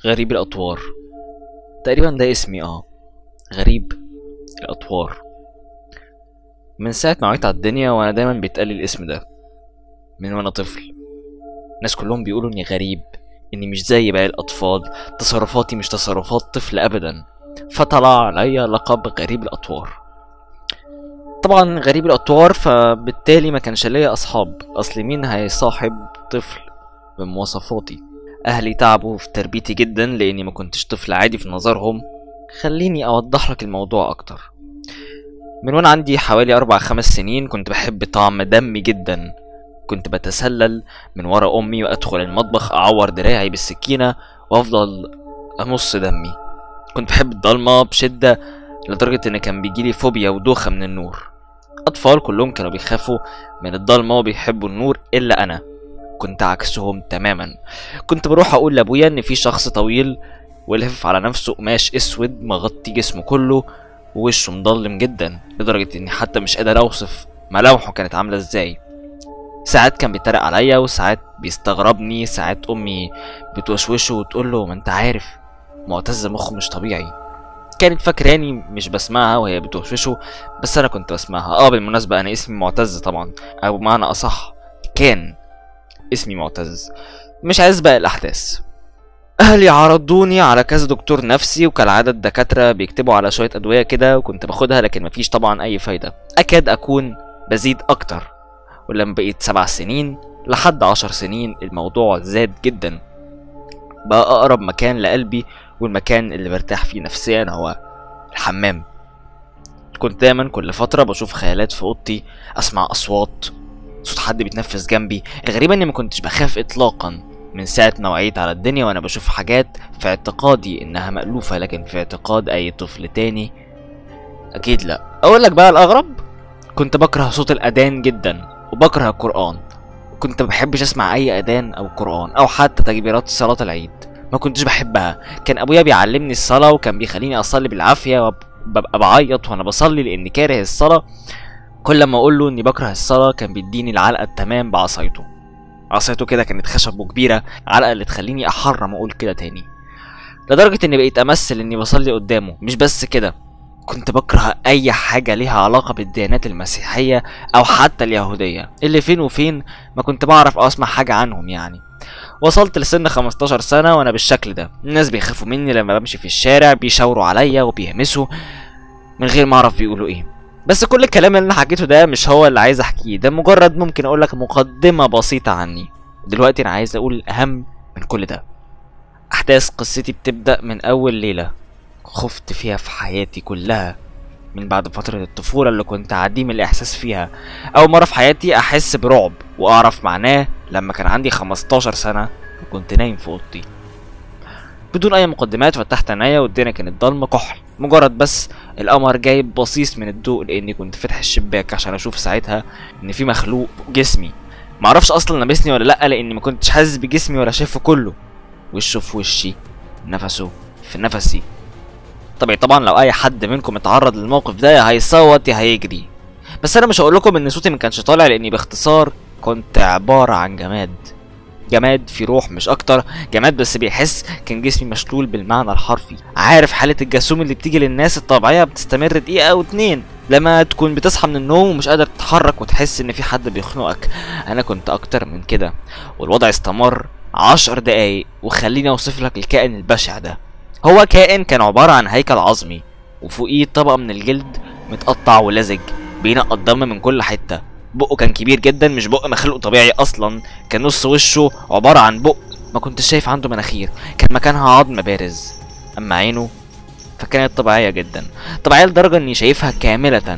غريب الأطوار تقريبا ده اسمي اه غريب الأطوار من ساعة ما وعيت على الدنيا وأنا دايما بيتقالي الاسم ده من وأنا طفل الناس كلهم بيقولوا إني غريب إني مش زي باقي الأطفال تصرفاتي مش تصرفات طفل أبدا فطلع عليا لقب غريب الأطوار طبعا غريب الأطوار فبالتالي ما كانش ليا أصحاب أصل مين هيصاحب طفل بمواصفاتي أهلي تعبوا في تربيتي جدا لأني ما كنتش طفل عادي في نظرهم خليني أوضح لك الموضوع أكتر من وأنا عندي حوالي أربع خمس سنين كنت بحب طعم دمي جدا كنت بتسلل من ورا أمي وأدخل المطبخ أعور دراعي بالسكينة وأفضل أمص دمي كنت بحب الضلمة بشدة لدرجة إن كان بيجيلي فوبيا ودوخة من النور أطفال كلهم كانوا بيخافوا من الضلمة وبيحبوا النور إلا أنا كنت عكسهم تماما كنت بروح أقول لأبويا إن في شخص طويل ولافف على نفسه قماش أسود مغطي جسمه كله ووشه مضلم جدا لدرجة إني حتى مش قادر أوصف ملامحه كانت عاملة إزاي ساعات كان بيتريق عليا وساعات بيستغربني ساعات أمي بتوشوشه وتقول له ما أنت عارف معتز مخه مش طبيعي كانت فاكراني مش بسمعها وهي بتوشوشه بس انا كنت بسمعها اه بالمناسبة انا اسمي معتز طبعا او بمعنى اصح كان اسمي معتز مش عايز بقى الاحداث اهلي عرضوني على كذا دكتور نفسي وكالعادة الدكاترة بيكتبوا على شوية ادوية كده وكنت باخدها لكن مفيش طبعا اي فايدة اكاد اكون بزيد اكتر ولما بقيت سبع سنين لحد عشر سنين الموضوع زاد جدا بقى اقرب مكان لقلبي والمكان اللي برتاح فيه نفسيا هو الحمام كنت دايما كل فترة بشوف خيالات في اوضتي اسمع اصوات صوت حد بيتنفس جنبي الغريبة اني ما كنتش بخاف اطلاقا من ساعة ما وعيت على الدنيا وانا بشوف حاجات في اعتقادي انها مألوفة لكن في اعتقاد اي طفل تاني اكيد لا اقول لك بقى الاغرب كنت بكره صوت الاذان جدا وبكره القرآن كنت بحبش اسمع اي اذان او قرآن او حتى تكبيرات صلاة العيد ما كنتش بحبها كان ابويا بيعلمني الصلاه وكان بيخليني اصلي بالعافيه وببقى بعيط وانا بصلي لاني كاره الصلاه كل ما اقول له اني بكره الصلاه كان بيديني العلقه التمام بعصايته عصايته كده كانت خشب وكبيره علقه اللي تخليني احرم اقول كده تاني لدرجه اني بقيت امثل اني بصلي قدامه مش بس كده كنت بكره اي حاجه ليها علاقه بالديانات المسيحيه او حتى اليهوديه اللي فين وفين ما كنت بعرف او اسمع حاجه عنهم يعني وصلت لسن 15 سنة وأنا بالشكل ده الناس بيخافوا مني لما بمشي في الشارع بيشاوروا عليا وبيهمسوا من غير ما أعرف بيقولوا إيه بس كل الكلام اللي أنا حكيته ده مش هو اللي عايز أحكيه ده مجرد ممكن أقولك مقدمة بسيطة عني دلوقتي أنا عايز أقول الأهم من كل ده أحداث قصتي بتبدأ من أول ليلة خفت فيها في حياتي كلها من بعد فترة الطفولة اللي كنت عديم الإحساس فيها أول مرة في حياتي أحس برعب وأعرف معناه لما كان عندي 15 سنة وكنت نايم في أوضتي بدون أي مقدمات فتحت عينيا والدنيا كانت ضلمة كحل مجرد بس القمر جايب بصيص من الضوء لأني كنت فاتح الشباك عشان أشوف ساعتها إن في مخلوق فوق جسمي معرفش أصلا لابسني ولا لأ لأني ما كنتش حاسس بجسمي ولا شايفه كله وشه في وشي نفسه في نفسي طبيعي طبعا لو اي حد منكم اتعرض للموقف ده يا هيصوت يا هيجري بس انا مش هقول لكم ان صوتي ما كانش طالع لاني باختصار كنت عبارة عن جماد جماد في روح مش اكتر جماد بس بيحس كان جسمي مشلول بالمعنى الحرفي عارف حالة الجاسوم اللي بتيجي للناس الطبيعية بتستمر دقيقة او اتنين لما تكون بتصحى من النوم ومش قادر تتحرك وتحس ان في حد بيخنقك انا كنت اكتر من كده والوضع استمر عشر دقايق وخليني اوصف لك الكائن البشع ده هو كائن كان عبارة عن هيكل عظمي وفوقيه طبقة من الجلد متقطع ولزج بينقط دم من كل حتة بقه كان كبير جدا مش بق مخلوق طبيعي اصلا كان نص وشه عبارة عن بق ما كنتش شايف عنده مناخير كان مكانها عظم بارز اما عينه فكانت طبيعية جدا طبيعية لدرجة اني شايفها كاملة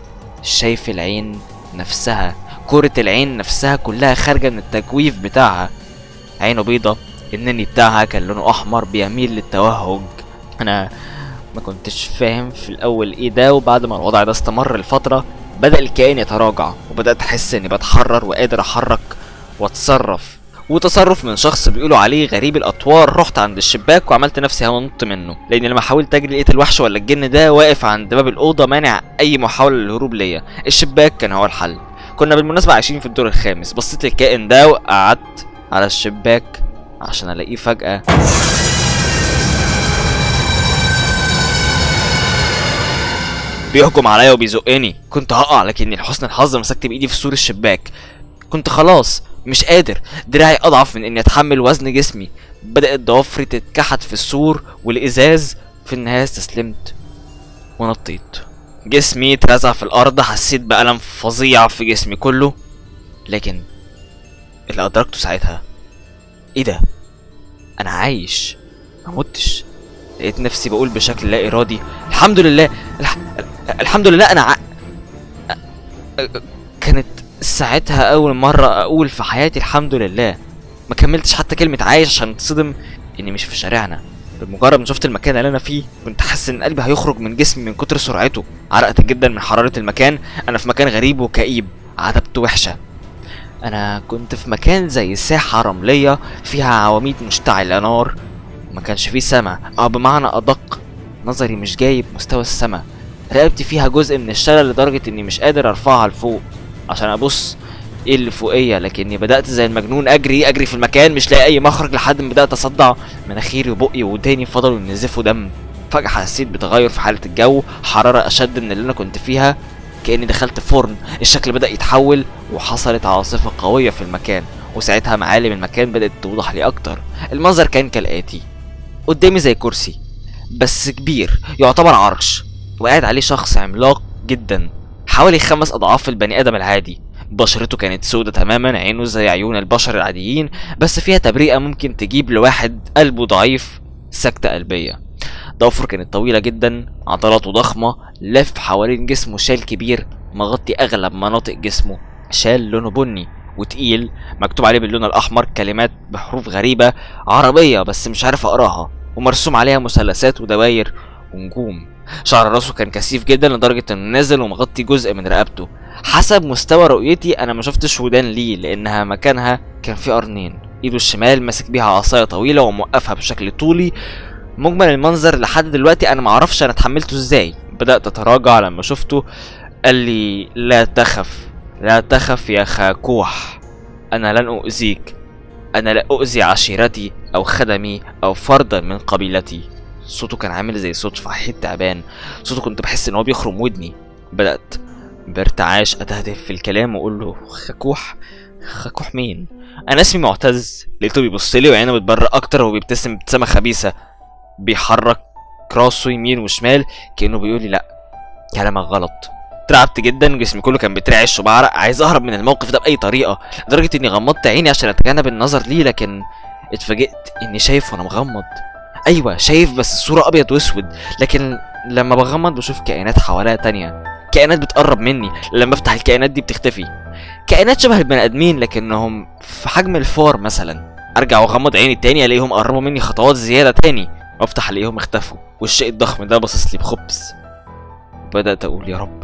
شايف العين نفسها كرة العين نفسها كلها خارجة من التجويف بتاعها عينه بيضة النني بتاعها كان لونه احمر بيميل للتوهج انا ما كنتش فاهم في الاول ايه ده وبعد ما الوضع ده استمر لفتره بدا الكائن يتراجع وبدات احس اني بتحرر وقادر احرك واتصرف وتصرف من شخص بيقولوا عليه غريب الاطوار رحت عند الشباك وعملت نفسي هنط منه لان لما حاولت اجري لقيت الوحش ولا الجن ده واقف عند باب الاوضه مانع اي محاوله للهروب ليا الشباك كان هو الحل كنا بالمناسبه عايشين في الدور الخامس بصيت للكائن ده وقعدت على الشباك عشان الاقيه فجاه بيهجم عليا وبيزقني كنت هقع لكني لحسن الحظ مسكت بايدي في سور الشباك كنت خلاص مش قادر دراعي اضعف من اني اتحمل وزن جسمي بدات ضوافري تتكحت في السور والازاز في النهايه استسلمت ونطيت جسمي اترزع في الارض حسيت بالم فظيع في جسمي كله لكن اللي ادركته ساعتها ايه ده انا عايش ما متش لقيت نفسي بقول بشكل لا ارادي الحمد لله الح... الحمد لله انا ع... كانت ساعتها اول مره اقول في حياتي الحمد لله ما كملتش حتى كلمه عايش عشان اتصدم اني مش في شارعنا بمجرد ما شفت المكان اللي انا فيه كنت حاسس ان قلبي هيخرج من جسمي من كتر سرعته عرقت جدا من حراره المكان انا في مكان غريب وكئيب عتبته وحشه انا كنت في مكان زي ساحه رمليه فيها عواميد مشتعله نار وما كانش فيه سما او بمعنى ادق نظري مش جايب مستوى السما رقبتي فيها جزء من الشلل لدرجه اني مش قادر ارفعها لفوق عشان ابص ايه اللي فوقيه لكني بدات زي المجنون اجري اجري في المكان مش لاقي اي مخرج لحد ما بدات اصدع مناخيري وبقي وداني فضلوا ينزفوا دم فجاه حسيت بتغير في حاله الجو حراره اشد من اللي انا كنت فيها كاني دخلت فرن الشكل بدا يتحول وحصلت عاصفه قويه في المكان وساعتها معالم المكان بدات توضح لي اكتر المنظر كان كالاتي قدامي زي كرسي بس كبير يعتبر عرش وقاعد عليه شخص عملاق جدا حوالي خمس اضعاف البني ادم العادي بشرته كانت سودة تماما عينه زي عيون البشر العاديين بس فيها تبريئة ممكن تجيب لواحد قلبه ضعيف سكتة قلبية ضوافره كانت طويلة جدا عضلاته ضخمة لف حوالين جسمه شال كبير مغطي أغلب مناطق جسمه شال لونه بني وتقيل مكتوب عليه باللون الأحمر كلمات بحروف غريبة عربية بس مش عارف أقراها ومرسوم عليها مثلثات ودواير ونجوم شعر راسه كان كثيف جدا لدرجة انه نازل ومغطي جزء من رقبته حسب مستوى رؤيتي انا ما شفتش ودان ليه لانها مكانها كان في قرنين ايده الشمال ماسك بيها عصايه طويله وموقفها بشكل طولي مجمل المنظر لحد دلوقتي انا معرفش انا اتحملته ازاي بدات اتراجع لما شفته قال لي لا تخف لا تخف يا خاكوح انا لن اؤذيك انا لا اؤذي عشيرتي او خدمي او فردا من قبيلتي صوته كان عامل زي صوت فحيح تعبان صوته كنت بحس ان هو بيخرم ودني بدات بارتعاش اتهدف في الكلام واقول له خكوح خكوح مين انا اسمي معتز لقيته بيبص لي وعينه بتبرق اكتر وبيبتسم ابتسامه خبيثه بيحرك راسه يمين وشمال كانه بيقول لي لا كلامك غلط اترعبت جدا جسمي كله كان بيترعش وبعرق عايز اهرب من الموقف ده باي طريقه لدرجه اني غمضت عيني عشان اتجنب النظر ليه لكن اتفاجئت اني شايف وانا مغمض ايوه شايف بس الصوره ابيض واسود لكن لما بغمض بشوف كائنات حواليا تانية كائنات بتقرب مني لما افتح الكائنات دي بتختفي كائنات شبه البني ادمين لكنهم في حجم الفار مثلا ارجع واغمض عيني تاني الاقيهم قربوا مني خطوات زياده تاني وافتح الاقيهم اختفوا والشيء الضخم ده باصص لي بخبث بدات اقول يا رب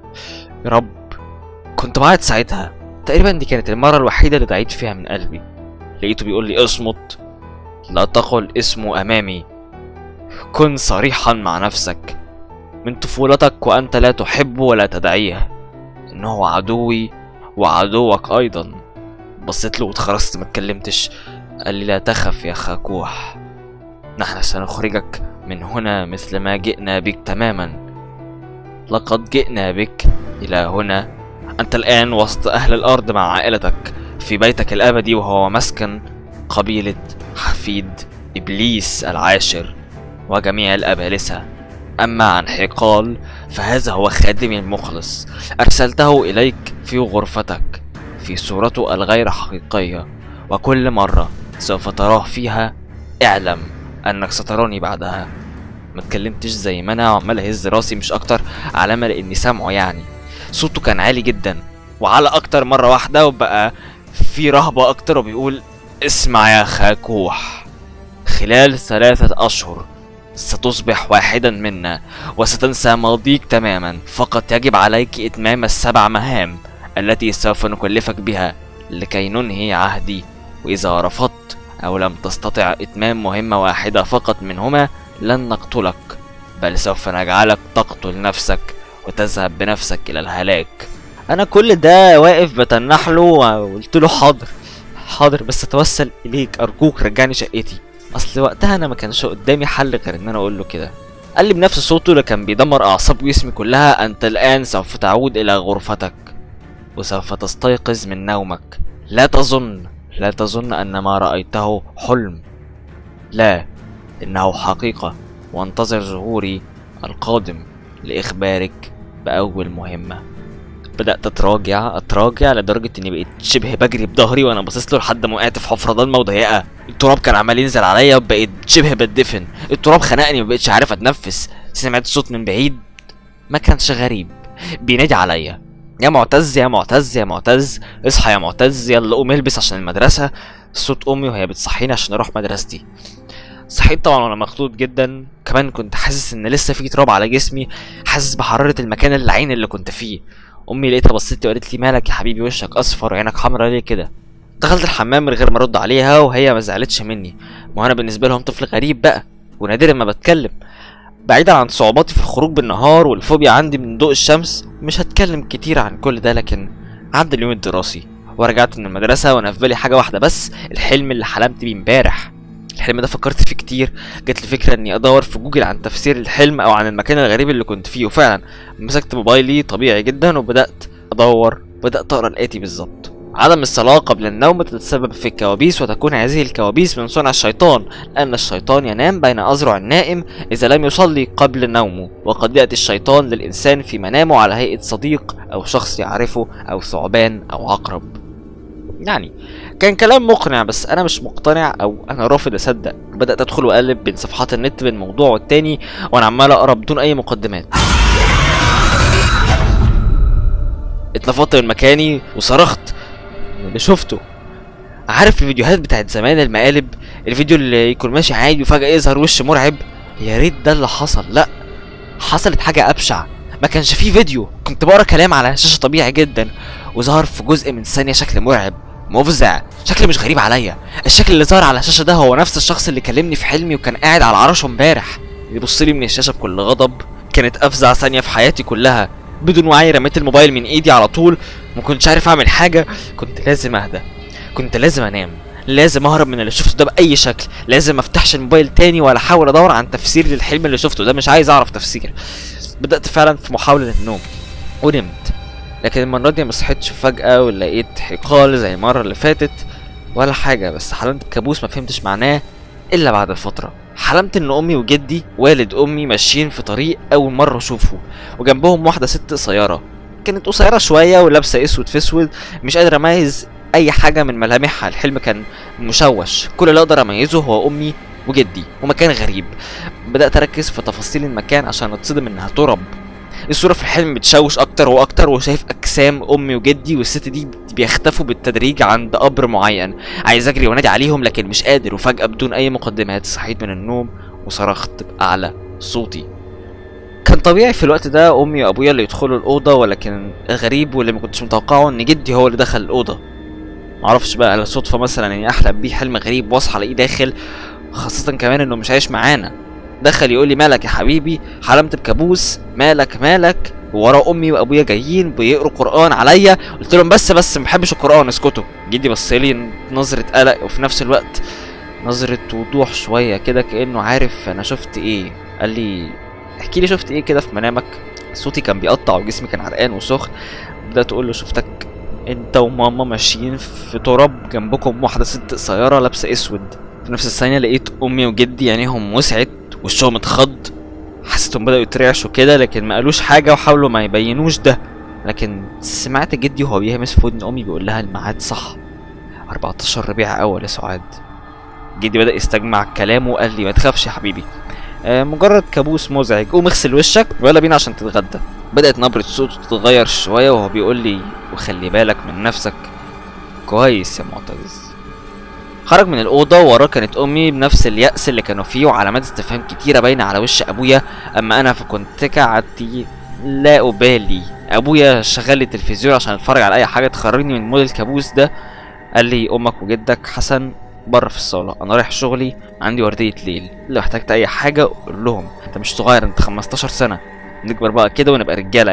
يا رب كنت بعيط ساعتها تقريبا دي كانت المره الوحيده اللي دعيت فيها من قلبي لقيته بيقول لي اصمت لا تقل اسمه امامي كن صريحا مع نفسك من طفولتك وانت لا تحبه ولا تدعيه انه عدوي وعدوك ايضا بصيت له واتخرست ما اتكلمتش قال لي لا تخف يا خاكوح نحن سنخرجك من هنا مثل ما جئنا بك تماما لقد جئنا بك الى هنا انت الان وسط اهل الارض مع عائلتك في بيتك الابدي وهو مسكن قبيله حفيد ابليس العاشر وجميع الابالسه اما عن حقال فهذا هو خادمي المخلص ارسلته اليك في غرفتك في صورته الغير حقيقيه وكل مره سوف تراه فيها اعلم انك ستراني بعدها ما اتكلمتش زي ما انا وعمال اهز راسي مش اكتر علامه لاني سامعه يعني صوته كان عالي جدا وعلى اكتر مره واحده وبقى في رهبه اكتر وبيقول اسمع يا خاكوح خلال ثلاثه اشهر ستصبح واحدا منا وستنسى ماضيك تماما فقط يجب عليك اتمام السبع مهام التي سوف نكلفك بها لكي ننهي عهدي واذا رفضت او لم تستطع اتمام مهمه واحده فقط منهما لن نقتلك بل سوف نجعلك تقتل نفسك وتذهب بنفسك الى الهلاك انا كل ده واقف بتنح له وقلت له حاضر حاضر بس اتوسل اليك ارجوك رجعني شقتي اصل وقتها انا ما كانش قدامي حل غير ان انا اقول له كده قال لي بنفس صوته اللي كان بيدمر اعصاب جسمي كلها انت الان سوف تعود الى غرفتك وسوف تستيقظ من نومك لا تظن لا تظن ان ما رايته حلم لا انه حقيقه وانتظر ظهوري القادم لاخبارك باول مهمه بدات اتراجع اتراجع لدرجه اني بقيت شبه بجري بظهري وانا باصص له لحد ما وقعت في حفره ضلمه وضيقه التراب كان عمال ينزل عليا وبقيت شبه بتدفن التراب خنقني مبقتش عارف اتنفس سمعت صوت من بعيد ما كانش غريب بينادي عليا يا معتز يا معتز يا معتز اصحى يا معتز يلا قوم البس عشان المدرسه صوت امي وهي بتصحيني عشان اروح مدرستي صحيت طبعا وانا مخضوض جدا كمان كنت حاسس ان لسه في تراب على جسمي حاسس بحراره المكان اللعين اللي كنت فيه امي لقيتها بصت لي وقالت لي مالك يا حبيبي وشك اصفر وعينك حمرا ليه كده دخلت الحمام من غير ما ارد عليها وهي ما زعلتش مني ما انا بالنسبه لهم طفل غريب بقى ونادرا ما بتكلم بعيدا عن صعوباتي في الخروج بالنهار والفوبيا عندي من ضوء الشمس مش هتكلم كتير عن كل ده لكن عدى اليوم الدراسي ورجعت من المدرسة وانا في بالي حاجة واحدة بس الحلم اللي حلمت بيه امبارح الحلم ده فكرت فيه كتير جات لي فكرة اني ادور في جوجل عن تفسير الحلم او عن المكان الغريب اللي كنت فيه وفعلا مسكت موبايلي طبيعي جدا وبدأت ادور بدأت اقرا الاتي بالظبط عدم الصلاة قبل النوم تتسبب في الكوابيس وتكون هذه الكوابيس من صنع الشيطان لأن الشيطان ينام بين أذرع النائم إذا لم يصلي قبل نومه وقد يأتي الشيطان للإنسان في منامه على هيئة صديق أو شخص يعرفه أو ثعبان أو عقرب يعني كان كلام مقنع بس أنا مش مقتنع أو أنا رافض أصدق بدأت أدخل وأقلب بين صفحات النت بين موضوع والتاني وأنا عمال أقرأ بدون أي مقدمات اتنفضت من مكاني وصرخت من اللي شفته عارف الفيديوهات بتاعت زمان المقالب الفيديو اللي يكون ماشي عادي وفجأة يظهر وش مرعب يا ريت ده اللي حصل لا حصلت حاجة أبشع ما كانش فيه فيديو كنت بقرا كلام على شاشة طبيعي جدا وظهر في جزء من ثانية شكل مرعب مفزع شكل مش غريب عليا الشكل اللي ظهر على الشاشة ده هو نفس الشخص اللي كلمني في حلمي وكان قاعد على عرشه امبارح يبص لي من الشاشة بكل غضب كانت أفزع ثانية في حياتي كلها بدون وعي رميت الموبايل من ايدي على طول ما كنتش عارف اعمل حاجه كنت لازم اهدى كنت لازم انام لازم اهرب من اللي شفته ده باي شكل لازم ما افتحش الموبايل تاني ولا احاول ادور عن تفسير للحلم اللي شفته ده مش عايز اعرف تفسير بدات فعلا في محاوله النوم ونمت لكن المره دي ما صحيتش فجاه ولقيت حقال زي المره اللي فاتت ولا حاجه بس حلمت بكابوس ما فهمتش معناه الا بعد فتره حلمت ان امي وجدي والد امي ماشيين في طريق اول مره اشوفه وجنبهم واحده ست قصيره كانت قصيره شويه ولابسه اسود في اسود مش قادر اميز اي حاجه من ملامحها الحلم كان مشوش كل اللي اقدر اميزه هو امي وجدي ومكان غريب بدات اركز في تفاصيل المكان عشان اتصدم انها ترب الصوره في الحلم بتشوش اكتر واكتر وشايف اجسام امي وجدي والست دي بيختفوا بالتدريج عند قبر معين عايز اجري وانادي عليهم لكن مش قادر وفجاه بدون اي مقدمات صحيت من النوم وصرخت باعلى صوتي كان طبيعي في الوقت ده امي وابويا اللي يدخلوا الاوضه ولكن الغريب واللي ما كنتش متوقعه ان جدي هو اللي دخل الاوضه معرفش بقى هل صدفه مثلا اني احلم بيه حلم غريب واصحى الاقيه داخل خاصه كمان انه مش عايش معانا دخل يقول لي مالك يا حبيبي حلمت بكابوس مالك مالك ورا امي وابويا جايين بيقروا قران عليا قلت لهم بس بس ما بحبش القران اسكتوا جدي بص لي نظره قلق وفي نفس الوقت نظره وضوح شويه كده كانه عارف انا شفت ايه قال لي احكي لي شفت ايه كده في منامك صوتي كان بيقطع وجسمي كان عرقان وسخن بدات اقول له شفتك انت وماما ماشيين في تراب جنبكم واحده ست قصيره لابسه اسود في نفس الثانيه لقيت امي وجدي عينيهم وسعت وشهم اتخض حسيتهم بدأوا يترعشوا كده لكن ما قالوش حاجة وحاولوا ما يبينوش ده لكن سمعت جدي وهو بيهمس في ودن أمي بيقول لها الميعاد صح 14 ربيع أول يا سعاد جدي بدأ يستجمع كلامه وقال لي ما تخافش يا حبيبي آه مجرد كابوس مزعج قوم اغسل وشك ويلا بينا عشان تتغدى بدأت نبرة صوته تتغير شوية وهو بيقول لي وخلي بالك من نفسك كويس يا معتز خرج من الأوضة وراه كانت أمي بنفس اليأس اللي كانوا فيه وعلامات استفهام كتيرة باينة على وش أبويا أما أنا فكنت كعادتي لا أبالي أبويا شغل لي التلفزيون عشان أتفرج على أي حاجة تخرجني من مود الكابوس ده قال لي أمك وجدك حسن بره في الصالة أنا رايح شغلي عندي وردية ليل لو احتجت أي حاجة قول لهم أنت مش صغير أنت 15 سنة نكبر بقى كده ونبقى رجالة يعني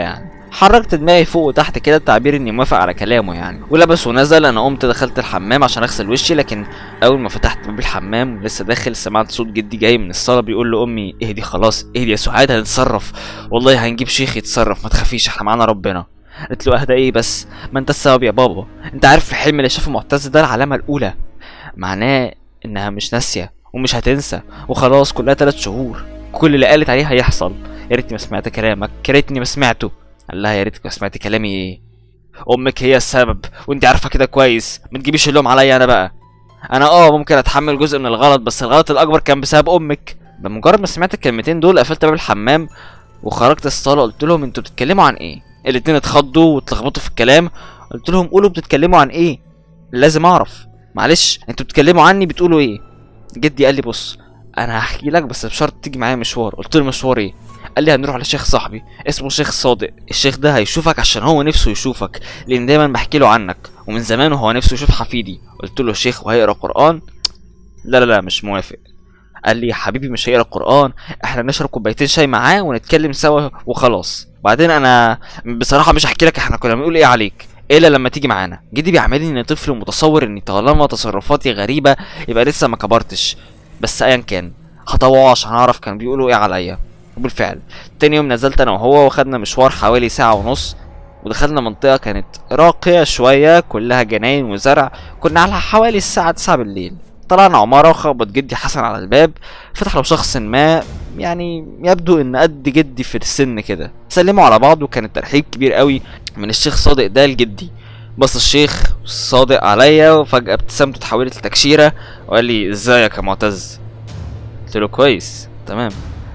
حركت دماغي فوق وتحت كده بتعبير اني موافق على كلامه يعني ولبس ونزل انا قمت دخلت الحمام عشان اغسل وشي لكن اول ما فتحت باب الحمام ولسه داخل سمعت صوت جدي جاي من الصاله بيقول لامي اهدي خلاص اهدي يا سعاد هنتصرف والله هنجيب شيخ يتصرف ما تخافيش احنا معانا ربنا قلت له اهدى ايه بس ما انت السبب يا بابا انت عارف الحلم اللي شافه معتز ده العلامه الاولى معناه انها مش ناسيه ومش هتنسى وخلاص كلها تلات شهور كل اللي قالت عليه هيحصل يا ريتني ما سمعت كلامك يا ريتني ما سمعته قال لها يا ريتك ما سمعت كلامي ايه امك هي السبب وانت عارفه كده كويس ما تجيبيش اللوم عليا انا بقى انا اه ممكن اتحمل جزء من الغلط بس الغلط الاكبر كان بسبب امك بمجرد ما سمعت الكلمتين دول قفلت باب الحمام وخرجت الصاله قلت لهم انتوا بتتكلموا عن ايه الاتنين اتخضوا واتلخبطوا في الكلام قلت لهم قولوا بتتكلموا عن ايه لازم اعرف معلش انتوا بتتكلموا عني بتقولوا ايه جدي قال لي بص انا هحكي لك بس بشرط تيجي معايا مشوار قلت له مشوار ايه قال لي هنروح لشيخ صاحبي اسمه شيخ صادق الشيخ ده هيشوفك عشان هو نفسه يشوفك لان دايما بحكي له عنك ومن زمان وهو نفسه يشوف حفيدي قلت له شيخ وهيقرا قران لا لا لا مش موافق قال لي يا حبيبي مش هيقرا قران احنا نشرب كوبايتين شاي معاه ونتكلم سوا وخلاص بعدين انا بصراحه مش هحكي لك احنا كنا بنقول ايه عليك الا لما تيجي معانا جدي بيعملني اني طفل متصور اني طالما تصرفاتي غريبه يبقى لسه ما كبرتش بس ايا كان هطوعه عشان اعرف كانوا بيقولوا ايه عليا وبالفعل تاني يوم نزلت انا وهو واخدنا مشوار حوالي ساعة ونص ودخلنا منطقة كانت راقية شوية كلها جناين وزرع كنا على حوالي الساعة 9 بالليل طلعنا عمارة وخبط جدي حسن على الباب فتح له شخص ما يعني يبدو ان قد جدي في السن كده سلموا على بعض وكان الترحيب كبير قوي من الشيخ صادق ده لجدي بص الشيخ صادق عليا وفجأة ابتسامته اتحولت لتكشيرة وقال لي ازيك يا معتز قلت له كويس تمام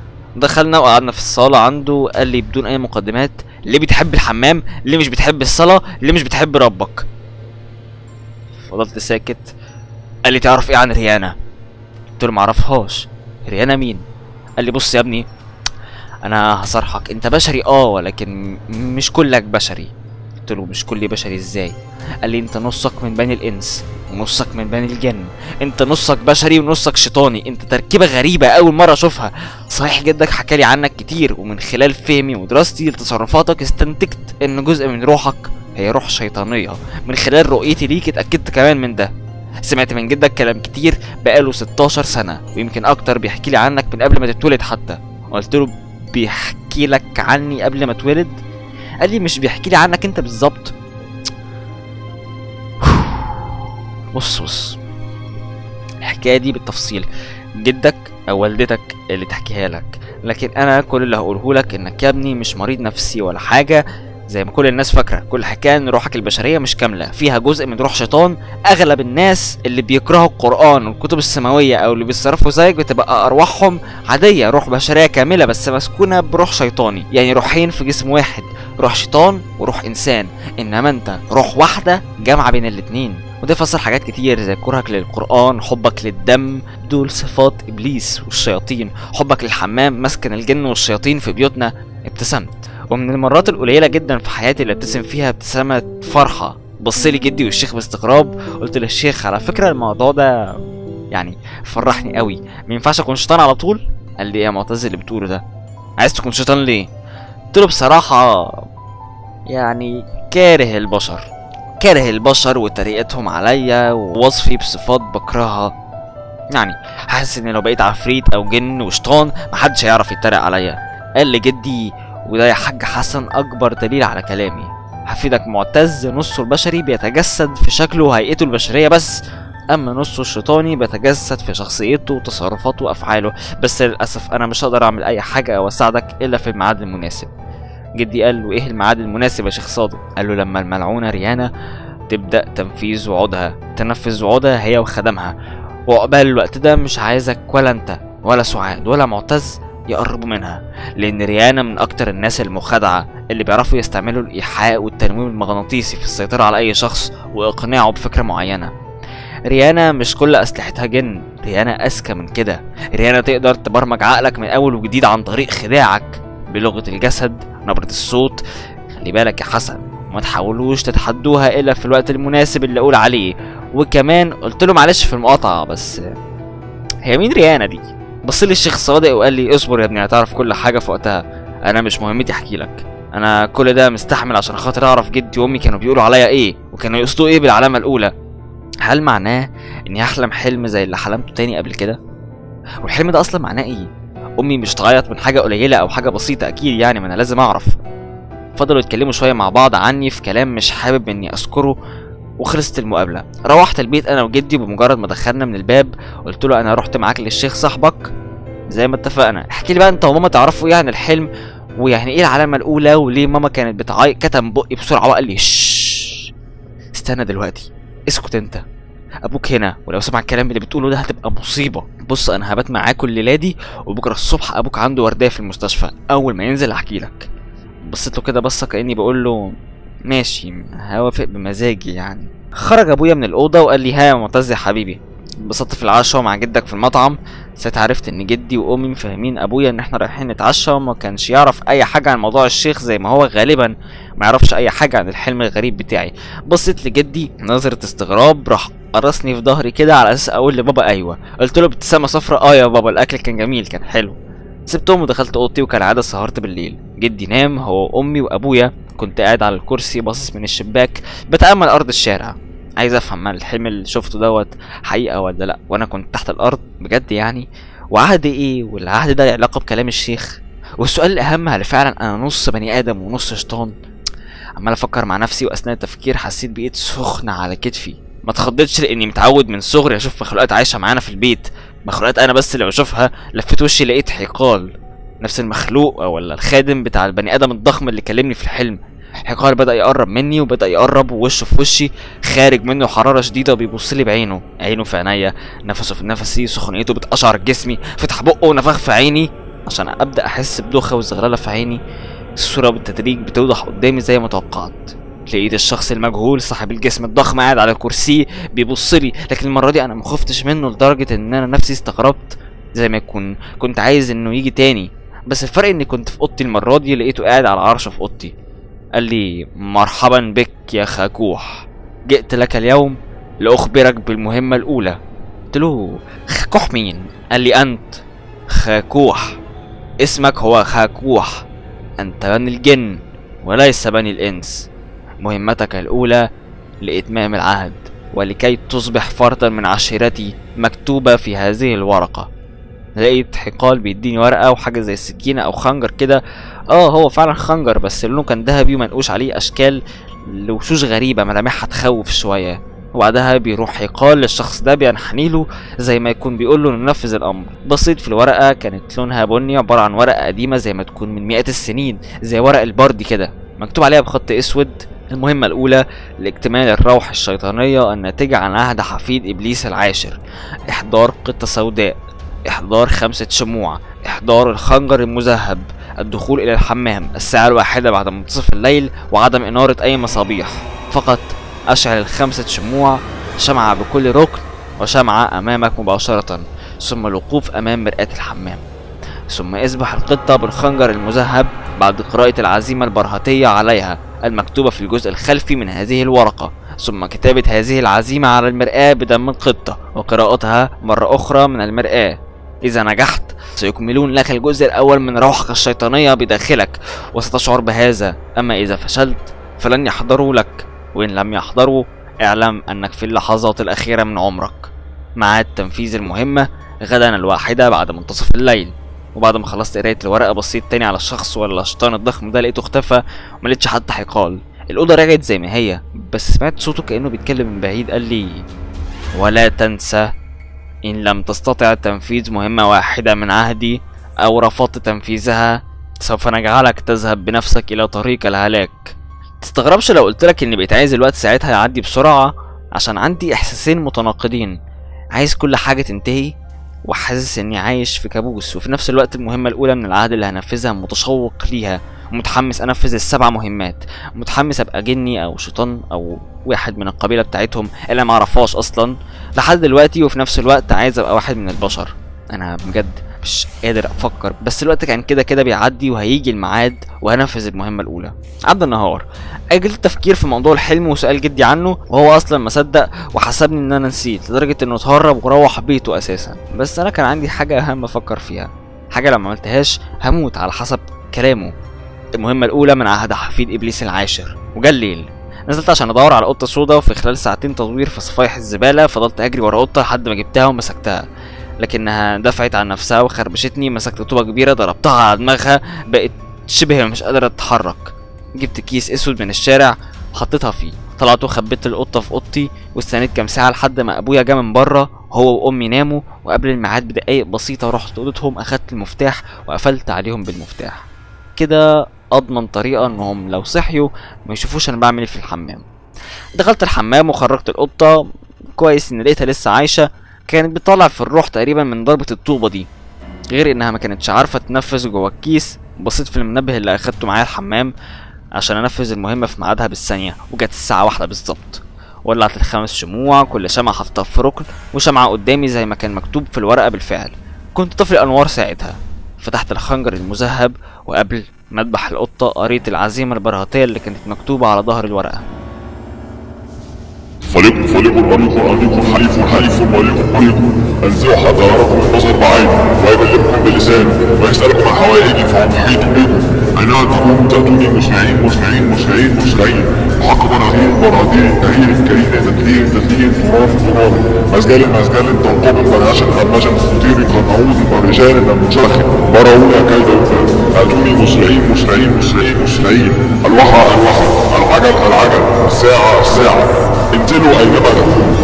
دخلنا وقعدنا في الصالة عنده قال لي بدون أي مقدمات ليه بتحب الحمام؟ ليه مش بتحب الصلاة؟ ليه مش بتحب ربك؟ فضلت ساكت قال لي تعرف ايه عن ريانا؟ قلت له معرفهاش ريانا مين؟ قال لي بص يا ابني انا هصرحك انت بشري اه ولكن م- مش كلك بشري قلت له مش كلي بشري ازاي قال لي انت نصك من بني الانس ونصك من بني الجن انت نصك بشري ونصك شيطاني انت تركيبه غريبه اول مره اشوفها صحيح جدك حكى لي عنك كتير ومن خلال فهمي ودراستي لتصرفاتك استنتجت ان جزء من روحك هي روح شيطانيه من خلال رؤيتي ليك اتاكدت كمان من ده سمعت من جدك كلام كتير بقاله 16 سنه ويمكن اكتر بيحكي لي عنك من قبل ما تتولد حتى قلت له بيحكي لك عني قبل ما اتولد قال لي مش بيحكي لي عنك انت بالظبط بص بص الحكايه دي بالتفصيل جدك او والدتك اللي تحكيها لك لكن انا كل اللي هقوله لك انك يا ابني مش مريض نفسي ولا حاجه زي ما كل الناس فاكره كل حكايه ان روحك البشريه مش كامله فيها جزء من روح شيطان اغلب الناس اللي بيكرهوا القران والكتب السماويه او اللي بيتصرفوا زيك بتبقى ارواحهم عاديه روح بشريه كامله بس مسكونه بروح شيطاني يعني روحين في جسم واحد روح شيطان وروح انسان انما انت روح واحده جامعه بين الاتنين وده يفسر حاجات كتير زي كرهك للقرآن حبك للدم دول صفات إبليس والشياطين حبك للحمام مسكن الجن والشياطين في بيوتنا ابتسمت ومن المرات القليلة جدا في حياتي اللي ابتسم فيها ابتسامة فرحة بصلي جدي والشيخ باستغراب قلت للشيخ على فكرة الموضوع ده يعني فرحني قوي ما ينفعش اكون شيطان على طول قال لي ايه يا معتز اللي بتقوله ده عايز تكون شيطان ليه قلت له بصراحة يعني كاره البشر كاره البشر وطريقتهم عليا ووصفي بصفات بكرهها يعني حاسس ان لو بقيت عفريت او جن وشيطان محدش هيعرف يتريق عليا قال لي جدي وده يا حاج حسن اكبر دليل على كلامي حفيدك معتز نصه البشري بيتجسد في شكله وهيئته البشريه بس اما نصه الشيطاني بيتجسد في شخصيته وتصرفاته وافعاله بس للاسف انا مش هقدر اعمل اي حاجه او اساعدك الا في الميعاد المناسب جدي قال له ايه الميعاد المناسب يا شيخ صادق قال له لما الملعونه ريانا تبدا تنفيذ وعودها تنفذ وعودها هي وخدمها وعقبال الوقت ده مش عايزك ولا انت ولا سعاد ولا معتز يقربوا منها لان ريانا من اكتر الناس المخادعه اللي بيعرفوا يستعملوا الايحاء والتنويم المغناطيسي في السيطره على اي شخص واقناعه بفكره معينه ريانا مش كل اسلحتها جن ريانا اذكى من كده ريانا تقدر تبرمج عقلك من اول وجديد عن طريق خداعك بلغه الجسد نبره الصوت خلي بالك يا حسن ما تحاولوش تتحدوها الا في الوقت المناسب اللي اقول عليه وكمان قلت له معلش في المقاطعه بس هي مين ريانا دي بص لي الشيخ صادق وقال لي اصبر يا ابني هتعرف كل حاجه في وقتها انا مش مهمتي احكي لك انا كل ده مستحمل عشان خاطر اعرف جدي وامي كانوا بيقولوا عليا ايه وكانوا يقصدوا ايه بالعلامه الاولى هل معناه اني هحلم حلم زي اللي حلمته تاني قبل كده والحلم ده اصلا معناه ايه امي مش تعيط من حاجه قليله او حاجه بسيطه اكيد يعني ما انا لازم اعرف فضلوا يتكلموا شويه مع بعض عني في كلام مش حابب اني اذكره وخلصت المقابله روحت البيت انا وجدي بمجرد ما دخلنا من الباب قلت له انا رحت معاك للشيخ صاحبك زي ما اتفقنا احكي لي بقى انت وماما تعرفوا ايه عن الحلم ويعني ايه العلامه الاولى وليه ماما كانت بتعيط كتم بقي بسرعه وقال لي شش استنى دلوقتي اسكت انت ابوك هنا ولو سمع الكلام اللي بتقوله ده هتبقى مصيبه بص انا هبات معاكم الليله دي وبكره الصبح ابوك عنده ورديه في المستشفى اول ما ينزل احكي لك بصيت له كده بصه كاني بقول له ماشي هوافق بمزاجي يعني خرج ابويا من الاوضه وقال لي ها يا معتز يا حبيبي انبسطت في العشاء مع جدك في المطعم ساعتها عرفت ان جدي وامي مفهمين ابويا ان احنا رايحين نتعشى وما كانش يعرف اي حاجه عن موضوع الشيخ زي ما هو غالبا ما يعرفش اي حاجه عن الحلم الغريب بتاعي بصيت لجدي نظره استغراب راح قرصني في ظهري كده على اساس اقول لبابا ايوه قلت له بابتسامه صفراء اه يا بابا الاكل كان جميل كان حلو سبتهم ودخلت اوضتي وكالعاده سهرت بالليل جدي نام هو وامي وابويا كنت قاعد على الكرسي باصص من الشباك بتامل ارض الشارع عايز افهم هل الحلم اللي شفته دوت حقيقه ولا لا وانا كنت تحت الارض بجد يعني وعهد ايه والعهد ده له علاقه بكلام الشيخ والسؤال الاهم هل فعلا انا نص بني ادم ونص شيطان عمال افكر مع نفسي واثناء التفكير حسيت بايد سخنه على كتفي ما اتخضيتش لاني متعود من صغري اشوف مخلوقات عايشه معانا في البيت مخلوقات انا بس اللي بشوفها لفيت وشي لقيت حقال نفس المخلوق ولا الخادم بتاع البني ادم الضخم اللي كلمني في الحلم حقال بدا يقرب مني وبدا يقرب ووشه في وشي خارج منه حراره شديده وبيبص لي بعينه عينه في عينيا نفسه في نفسي سخونيته بتقشعر جسمي فتح بقه ونفخ في عيني عشان ابدا احس بدوخه وزغلله في عيني الصوره بالتدريج بتوضح قدامي زي ما توقعت لقيت الشخص المجهول صاحب الجسم الضخم قاعد على كرسي بيبص لي لكن المره دي انا ما خفتش منه لدرجه ان انا نفسي استغربت زي ما يكون كنت عايز انه يجي تاني بس الفرق اني كنت في اوضتي المره دي لقيته قاعد على العرش في اوضتي قال لي مرحبا بك يا خاكوح جئت لك اليوم لاخبرك بالمهمه الاولى قلت له خاكوح مين قال لي انت خاكوح اسمك هو خاكوح انت بني الجن وليس بني الانس مهمتك الاولى لاتمام العهد ولكي تصبح فردا من عشيرتي مكتوبه في هذه الورقه لقيت حقال بيديني ورقه وحاجه زي السكينه او خنجر كده اه هو فعلا خنجر بس لونه كان ذهبي ومنقوش عليه اشكال لوشوش غريبه ملامحها تخوف شويه وبعدها بيروح حقال للشخص ده بينحني له زي ما يكون بيقول له ننفذ الامر بصيت في الورقه كانت لونها بني عباره عن ورقه قديمه زي ما تكون من مئات السنين زي ورق البردي كده مكتوب عليها بخط اسود المهمة الأولى لاكتمال الروح الشيطانية الناتجة عن عهد حفيد إبليس العاشر إحضار قطة سوداء إحضار خمسة شموع إحضار الخنجر المذهب الدخول إلى الحمام الساعة الواحدة بعد منتصف الليل وعدم إنارة أي مصابيح فقط أشعل الخمسة شموع شمعة بكل ركن وشمعة أمامك مباشرة ثم الوقوف أمام مرآة الحمام ثم اذبح القطة بالخنجر المذهب بعد قراءة العزيمة البرهتية عليها المكتوبة في الجزء الخلفي من هذه الورقة ثم كتابة هذه العزيمة على المرآة بدم القطة وقراءتها مرة أخرى من المرآة إذا نجحت سيكملون لك الجزء الأول من روحك الشيطانية بداخلك وستشعر بهذا أما إذا فشلت فلن يحضروا لك وإن لم يحضروا اعلم أنك في اللحظات الأخيرة من عمرك ميعاد تنفيذ المهمة غدا الواحدة بعد منتصف الليل وبعد ما خلصت قرايه الورقه بصيت تاني على الشخص ولا الشيطان الضخم ده لقيته اختفى وما لقيتش حتى حقال الاوضه رجعت زي ما هي بس سمعت صوته كانه بيتكلم من بعيد قال لي ولا تنسى ان لم تستطع تنفيذ مهمه واحده من عهدي او رفضت تنفيذها سوف نجعلك تذهب بنفسك الى طريق الهلاك تستغربش لو قلت لك اني بقيت عايز الوقت ساعتها يعدي بسرعه عشان عندي احساسين متناقضين عايز كل حاجه تنتهي وحاسس اني عايش في كابوس وفي نفس الوقت المهمة الأولى من العهد اللي هنفذها متشوق ليها ومتحمس أنفذ السبع مهمات متحمس أبقى جني أو شيطان أو واحد من القبيلة بتاعتهم اللي معرفهاش أصلا لحد دلوقتي وفي نفس الوقت عايز أبقى واحد من البشر أنا بجد مش قادر أفكر بس الوقت كان كده كده بيعدي وهيجي الميعاد وهنفذ المهمة الأولى عدى النهار أجل التفكير في موضوع الحلم وسؤال جدي عنه وهو أصلا ما صدق وحسبني إن أنا نسيت لدرجة إنه اتهرب وروح بيته أساسا بس أنا كان عندي حاجة أهم أفكر فيها حاجة لو ما عملتهاش هموت على حسب كلامه المهمة الأولى من عهد حفيد إبليس العاشر وجا الليل نزلت عشان ادور على قطه سودا وفي خلال ساعتين تدوير في صفايح الزباله فضلت اجري ورا قطه لحد ما جبتها ومسكتها لكنها دفعت عن نفسها وخربشتني مسكت طوبه كبيره ضربتها على دماغها بقت شبه مش قادره تتحرك جبت كيس اسود من الشارع حطيتها فيه طلعت وخبيت القطه في اوضتي واستنيت كام ساعه لحد ما ابويا جه من بره هو وامي ناموا وقبل الميعاد بدقايق بسيطه رحت اوضتهم اخدت المفتاح وقفلت عليهم بالمفتاح كده اضمن طريقه انهم لو صحيوا ما يشوفوش انا بعمل ايه في الحمام دخلت الحمام وخرجت القطه كويس ان لقيتها لسه عايشه كانت بتطلع في الروح تقريبا من ضربه الطوبه دي غير انها ما كانتش عارفه تنفذ جوه الكيس بصيت في المنبه اللي اخدته معايا الحمام عشان انفذ المهمه في ميعادها بالثانيه وجت الساعه واحدة بالظبط ولعت الخمس شموع كل شمعة حطيتها في ركن وشمعة قدامي زي ما كان مكتوب في الورقة بالفعل كنت طفل أنوار ساعتها فتحت الخنجر المذهب وقبل ما اذبح القطة قريت العزيمة البرهاتية اللي كانت مكتوبة على ظهر الورقة فليكن فليكن أنيق أنيق حليف حليف مليك مليك أنزعوا حذاركم النظر بعين ويكلمكم بلسان ويسألكم عن حوائجي فهو محيط بكم أينما تكونوا تأتوني مسرعين مسرعين مسرعين مسرعين وحق مناغير برادير كريم كريم تدليل تدليل تراب تراب مزجال مزجال تنقب براشا برمجا خطير قنعود برجال منشرخ براونا كيد أتوني مسرعين مسرعين مسرعين مسرعين الوحى الوحى العجل العجل الساعة الساعة انزلوا أينما تكونوا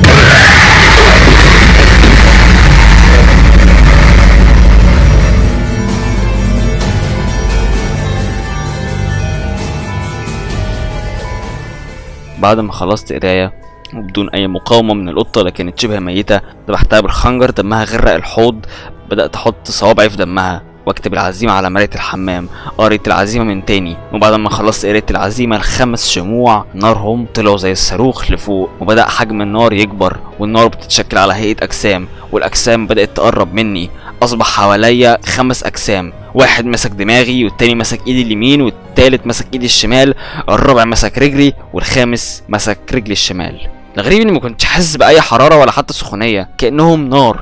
بعد ما خلصت قراية وبدون أي مقاومة من القطة اللي كانت شبه ميتة ذبحتها بالخنجر دمها غرق الحوض بدأت أحط صوابعي في دمها واكتب العزيمة على مراية الحمام قريت العزيمة من تاني وبعد ما خلصت قراية العزيمة الخمس شموع نارهم طلعوا زي الصاروخ لفوق وبدأ حجم النار يكبر والنار بتتشكل على هيئة أجسام والأجسام بدأت تقرب مني أصبح حواليا خمس أجسام واحد مسك دماغي والتاني مسك ايدي اليمين والتالت مسك ايدي الشمال الرابع مسك رجلي والخامس مسك رجلي الشمال الغريب اني ما كنتش حاسس باي حراره ولا حتى سخونيه كانهم نار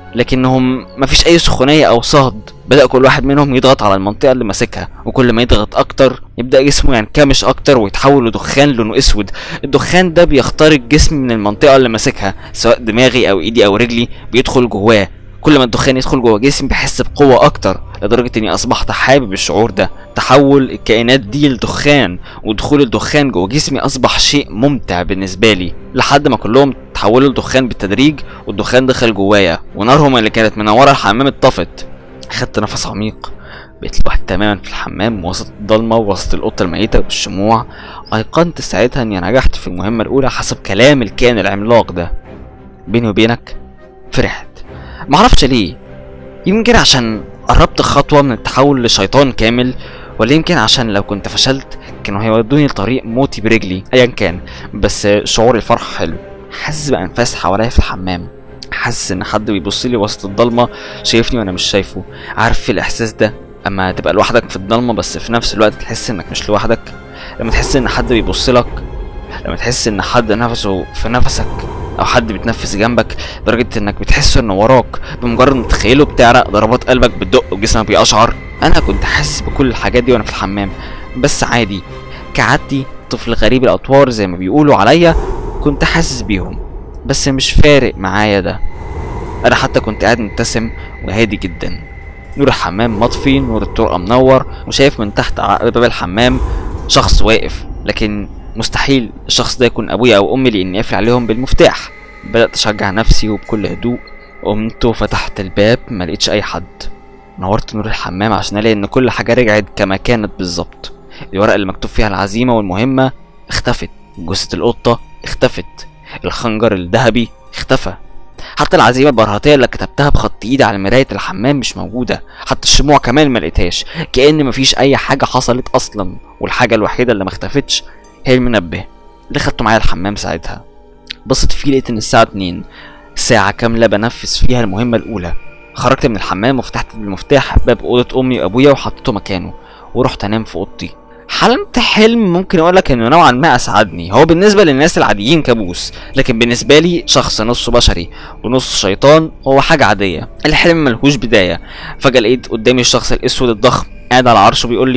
لكنهم مفيش اي سخونيه او صهد بدا كل واحد منهم يضغط على المنطقه اللي ماسكها وكل ما يضغط اكتر يبدا جسمه ينكمش اكتر ويتحول لدخان لونه اسود الدخان ده بيخترق جسمي من المنطقه اللي ماسكها سواء دماغي او ايدي او رجلي بيدخل جواه كل ما الدخان يدخل جوه جسمي بحس بقوة أكتر لدرجة إني أصبحت حابب الشعور ده تحول الكائنات دي لدخان ودخول الدخان جوه جسمي أصبح شيء ممتع بالنسبة لي لحد ما كلهم تحولوا لدخان بالتدريج والدخان دخل جوايا ونارهم اللي كانت منورة الحمام اتطفت أخدت نفس عميق بقيت لوحدي تماما في الحمام وسط الضلمة وسط القطة الميتة والشموع أيقنت ساعتها إني نجحت في المهمة الأولى حسب كلام الكائن العملاق ده بيني وبينك فرحت معرفش ليه يمكن عشان قربت خطوة من التحول لشيطان كامل ولا يمكن عشان لو كنت فشلت كانوا هيودوني لطريق موتي برجلي ايا كان بس شعور الفرح حلو حاسس بانفاس حواليا في الحمام حاسس ان حد بيبص لي وسط الضلمه شايفني وانا مش شايفه عارف الاحساس ده اما تبقى لوحدك في الضلمه بس في نفس الوقت تحس انك مش لوحدك لما تحس ان حد بيبص لك لما تحس ان حد نفسه في نفسك او حد بيتنفس جنبك لدرجه انك بتحس انه وراك بمجرد ما تتخيله بتعرق ضربات قلبك بتدق وجسمك بيقشعر انا كنت حاسس بكل الحاجات دي وانا في الحمام بس عادي كعادتي طفل غريب الاطوار زي ما بيقولوا عليا كنت حاسس بيهم بس مش فارق معايا ده انا حتى كنت قاعد مبتسم وهادي جدا نور الحمام مطفي نور الطرقه منور وشايف من تحت على باب الحمام شخص واقف لكن مستحيل الشخص ده يكون ابويا او امي لاني قافل عليهم بالمفتاح بدات اشجع نفسي وبكل هدوء قمت وفتحت الباب ما لقيتش اي حد نورت نور الحمام عشان الاقي ان كل حاجه رجعت كما كانت بالظبط الورقه اللي مكتوب فيها العزيمه والمهمه اختفت جثه القطه اختفت الخنجر الذهبي اختفى حتى العزيمه البرهاتيه اللي كتبتها بخط ايدي على مرايه الحمام مش موجوده حتى الشموع كمان ما لقيتهاش كأن مفيش اي حاجه حصلت اصلا والحاجه الوحيده اللي ما اختفتش هي المنبه اللي خدته معايا الحمام ساعتها بصيت فيه لقيت ان الساعه 2 ساعه كامله بنفذ فيها المهمه الاولى خرجت من الحمام وفتحت بالمفتاح باب اوضه امي وابويا وحطيته مكانه ورحت انام في اوضتي حلمت حلم ممكن اقول لك انه نوعا ما اسعدني هو بالنسبه للناس العاديين كابوس لكن بالنسبه لي شخص نصه بشري ونص شيطان هو حاجه عاديه الحلم ملهوش بدايه فجاه لقيت قدامي الشخص الاسود الضخم قاعد على عرشه بيقول لي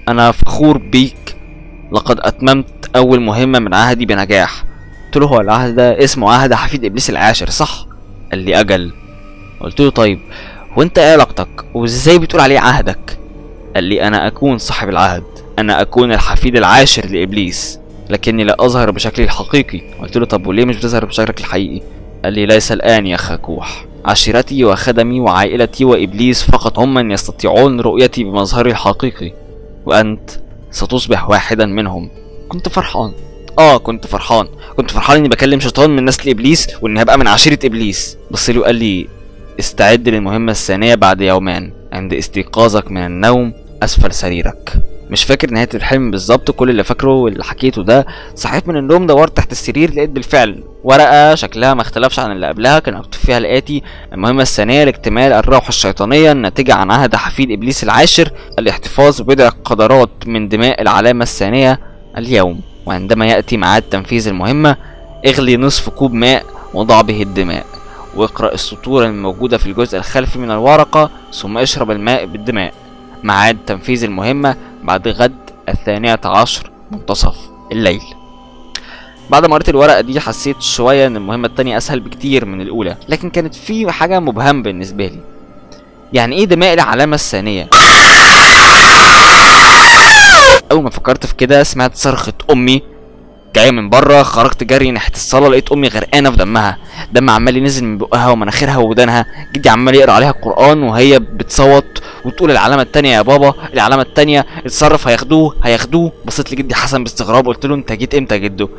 انا فخور بيك لقد اتممت اول مهمه من عهدي بنجاح قلت له هو العهد ده اسمه عهد حفيد ابليس العاشر صح قال لي اجل قلت له طيب وانت ايه علاقتك وازاي بتقول عليه عهدك قال لي انا اكون صاحب العهد انا اكون الحفيد العاشر لابليس لكني لا اظهر بشكلي الحقيقي قلت له طب وليه مش بتظهر بشكلك الحقيقي قال لي ليس الان يا اخ كوح عشيرتي وخدمي وعائلتي وابليس فقط هم من يستطيعون رؤيتي بمظهري الحقيقي وانت ستصبح واحدا منهم كنت فرحان اه كنت فرحان كنت فرحان اني بكلم شيطان من نسل ابليس واني هبقى من عشيره ابليس بص لي وقال لي استعد للمهمه الثانيه بعد يومان عند استيقاظك من النوم اسفل سريرك مش فاكر نهايه الحلم بالظبط كل اللي فاكره واللي حكيته ده صحيت من النوم دورت تحت السرير لقيت بالفعل ورقه شكلها ما اختلفش عن اللي قبلها كان مكتوب فيها الاتي المهمه الثانيه لاكتمال الروح الشيطانيه الناتجه عن عهد حفيد ابليس العاشر الاحتفاظ ببضع قدرات من دماء العلامه الثانيه اليوم وعندما ياتي ميعاد تنفيذ المهمه اغلي نصف كوب ماء وضع به الدماء واقرأ السطور الموجودة في الجزء الخلفي من الورقة ثم اشرب الماء بالدماء ميعاد تنفيذ المهمة بعد غد الثانية عشر منتصف الليل بعد ما قريت الورقة دي حسيت شوية ان المهمة التانية اسهل بكتير من الاولى لكن كانت في حاجة مبهم بالنسبة لي يعني ايه دماء العلامة الثانية اول ما فكرت في كده سمعت صرخة امي جايه من بره خرجت جري ناحيه الصاله لقيت امي غرقانه في دمها دم عمال ينزل من بقها ومناخيرها وودانها جدي عمال يقرا عليها القران وهي بتصوت وتقول العلامه التانية يا بابا العلامه التانية اتصرف هياخدوه هياخدوه بصيت لجدي حسن باستغراب قلت له انت جيت امتى يا جدو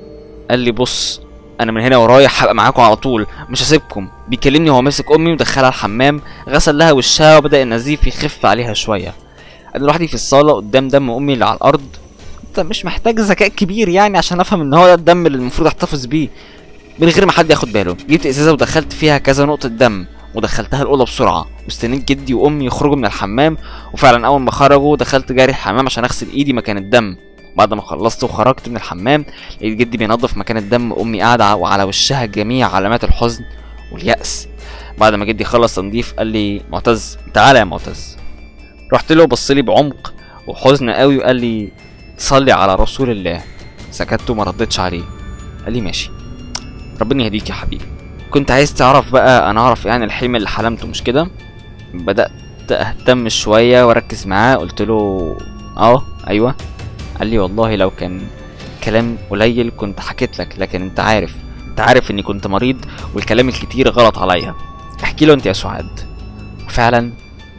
قال لي بص انا من هنا ورايح هبقى معاكم على طول مش هسيبكم بيكلمني وهو ماسك امي ودخلها الحمام غسل لها وشها وبدا النزيف يخف عليها شويه انا لوحدي في الصاله قدام دم امي اللي على الارض انت مش محتاج ذكاء كبير يعني عشان افهم ان هو ده الدم اللي المفروض احتفظ بيه من غير ما حد ياخد باله جبت ازازه ودخلت فيها كذا نقطه دم ودخلتها الاوضه بسرعه واستنيت جدي وامي يخرجوا من الحمام وفعلا اول ما خرجوا دخلت جاري الحمام عشان اغسل ايدي مكان الدم بعد ما خلصت وخرجت من الحمام لقيت جدي بينظف مكان الدم امي قاعده وعلى وشها جميع علامات الحزن واليأس بعد ما جدي خلص تنظيف قال لي معتز تعالى يا معتز رحت له بص لي بعمق وحزن قوي وقال لي صلي على رسول الله سكت وما ردتش عليه قال لي ماشي ربنا يهديك يا حبيبي كنت عايز تعرف بقى انا اعرف يعني الحلم اللي حلمته مش كده بدات اهتم شويه واركز معاه قلت له اه ايوه قال لي والله لو كان كلام قليل كنت حكيت لك لكن انت عارف انت عارف اني كنت مريض والكلام الكتير غلط عليا احكي له انت يا سعاد وفعلا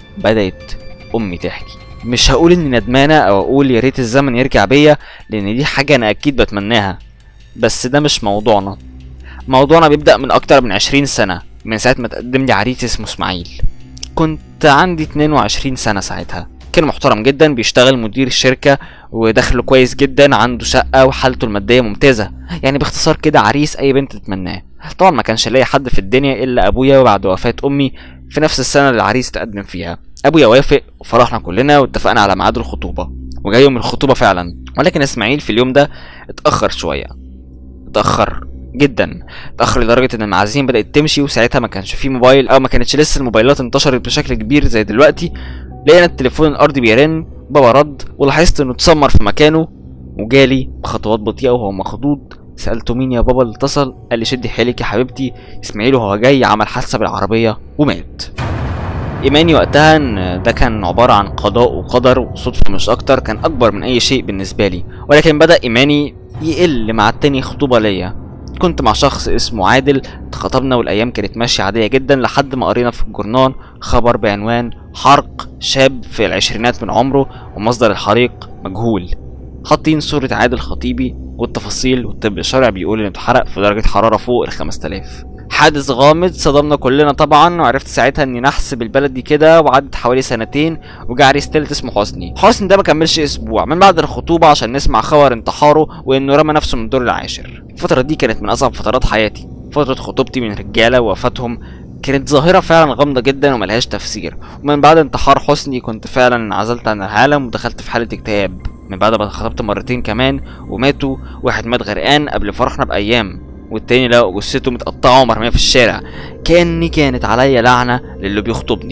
بدات امي تحكي مش هقول اني ندمانه او اقول يا ريت الزمن يرجع بيا لان دي حاجه انا اكيد بتمناها بس ده مش موضوعنا موضوعنا بيبدا من اكتر من عشرين سنه من ساعه ما تقدم لي عريس اسمه اسماعيل كنت عندي 22 سنه ساعتها كان محترم جدا بيشتغل مدير الشركة ودخله كويس جدا عنده شقة وحالته المادية ممتازة يعني باختصار كده عريس أي بنت تتمناه طبعا ما كانش لاقي حد في الدنيا إلا أبويا وبعد وفاة أمي في نفس السنة اللي العريس تقدم فيها ابويا وافق وفرحنا كلنا واتفقنا على ميعاد الخطوبه وجاي يوم الخطوبه فعلا ولكن اسماعيل في اليوم ده اتاخر شويه اتاخر جدا اتاخر لدرجه ان المعازيم بدات تمشي وساعتها ما كانش فيه موبايل او ما كانتش لسه الموبايلات انتشرت بشكل كبير زي دلوقتي لقينا التليفون الارضي بيرن بابا رد ولاحظت انه اتسمر في مكانه وجالي بخطوات بطيئه وهو مخضوض سالته مين يا بابا اللي اتصل قال لي شدي حيلك يا حبيبتي اسماعيل وهو جاي عمل حادثه بالعربيه ومات ايماني وقتها ان ده كان عباره عن قضاء وقدر وصدفه مش اكتر كان اكبر من اي شيء بالنسبه لي ولكن بدا ايماني يقل مع التاني خطوبه ليا كنت مع شخص اسمه عادل اتخطبنا والايام كانت ماشيه عاديه جدا لحد ما قرينا في الجورنال خبر بعنوان حرق شاب في العشرينات من عمره ومصدر الحريق مجهول حاطين صورة عادل خطيبي والتفاصيل والطب الشرعي بيقول انه اتحرق في درجة حرارة فوق ال 5000 حادث غامض صدمنا كلنا طبعا وعرفت ساعتها اني نحس بالبلد دي كده وعدت حوالي سنتين وجا عريس تالت اسمه حسني حسني ده ما كملش اسبوع من بعد الخطوبه عشان نسمع خبر انتحاره وانه رمى نفسه من الدور العاشر الفتره دي كانت من اصعب فترات حياتي فتره خطوبتي من رجاله ووفاتهم كانت ظاهرة فعلا غامضة جدا وملهاش تفسير ومن بعد انتحار حسني كنت فعلا انعزلت عن العالم ودخلت في حالة اكتئاب من بعد ما اتخطبت مرتين كمان وماتوا واحد مات غرقان قبل فرحنا بأيام والتاني لقوا جثته متقطعة ومرمية في الشارع كأني كانت عليا لعنة للي بيخطبني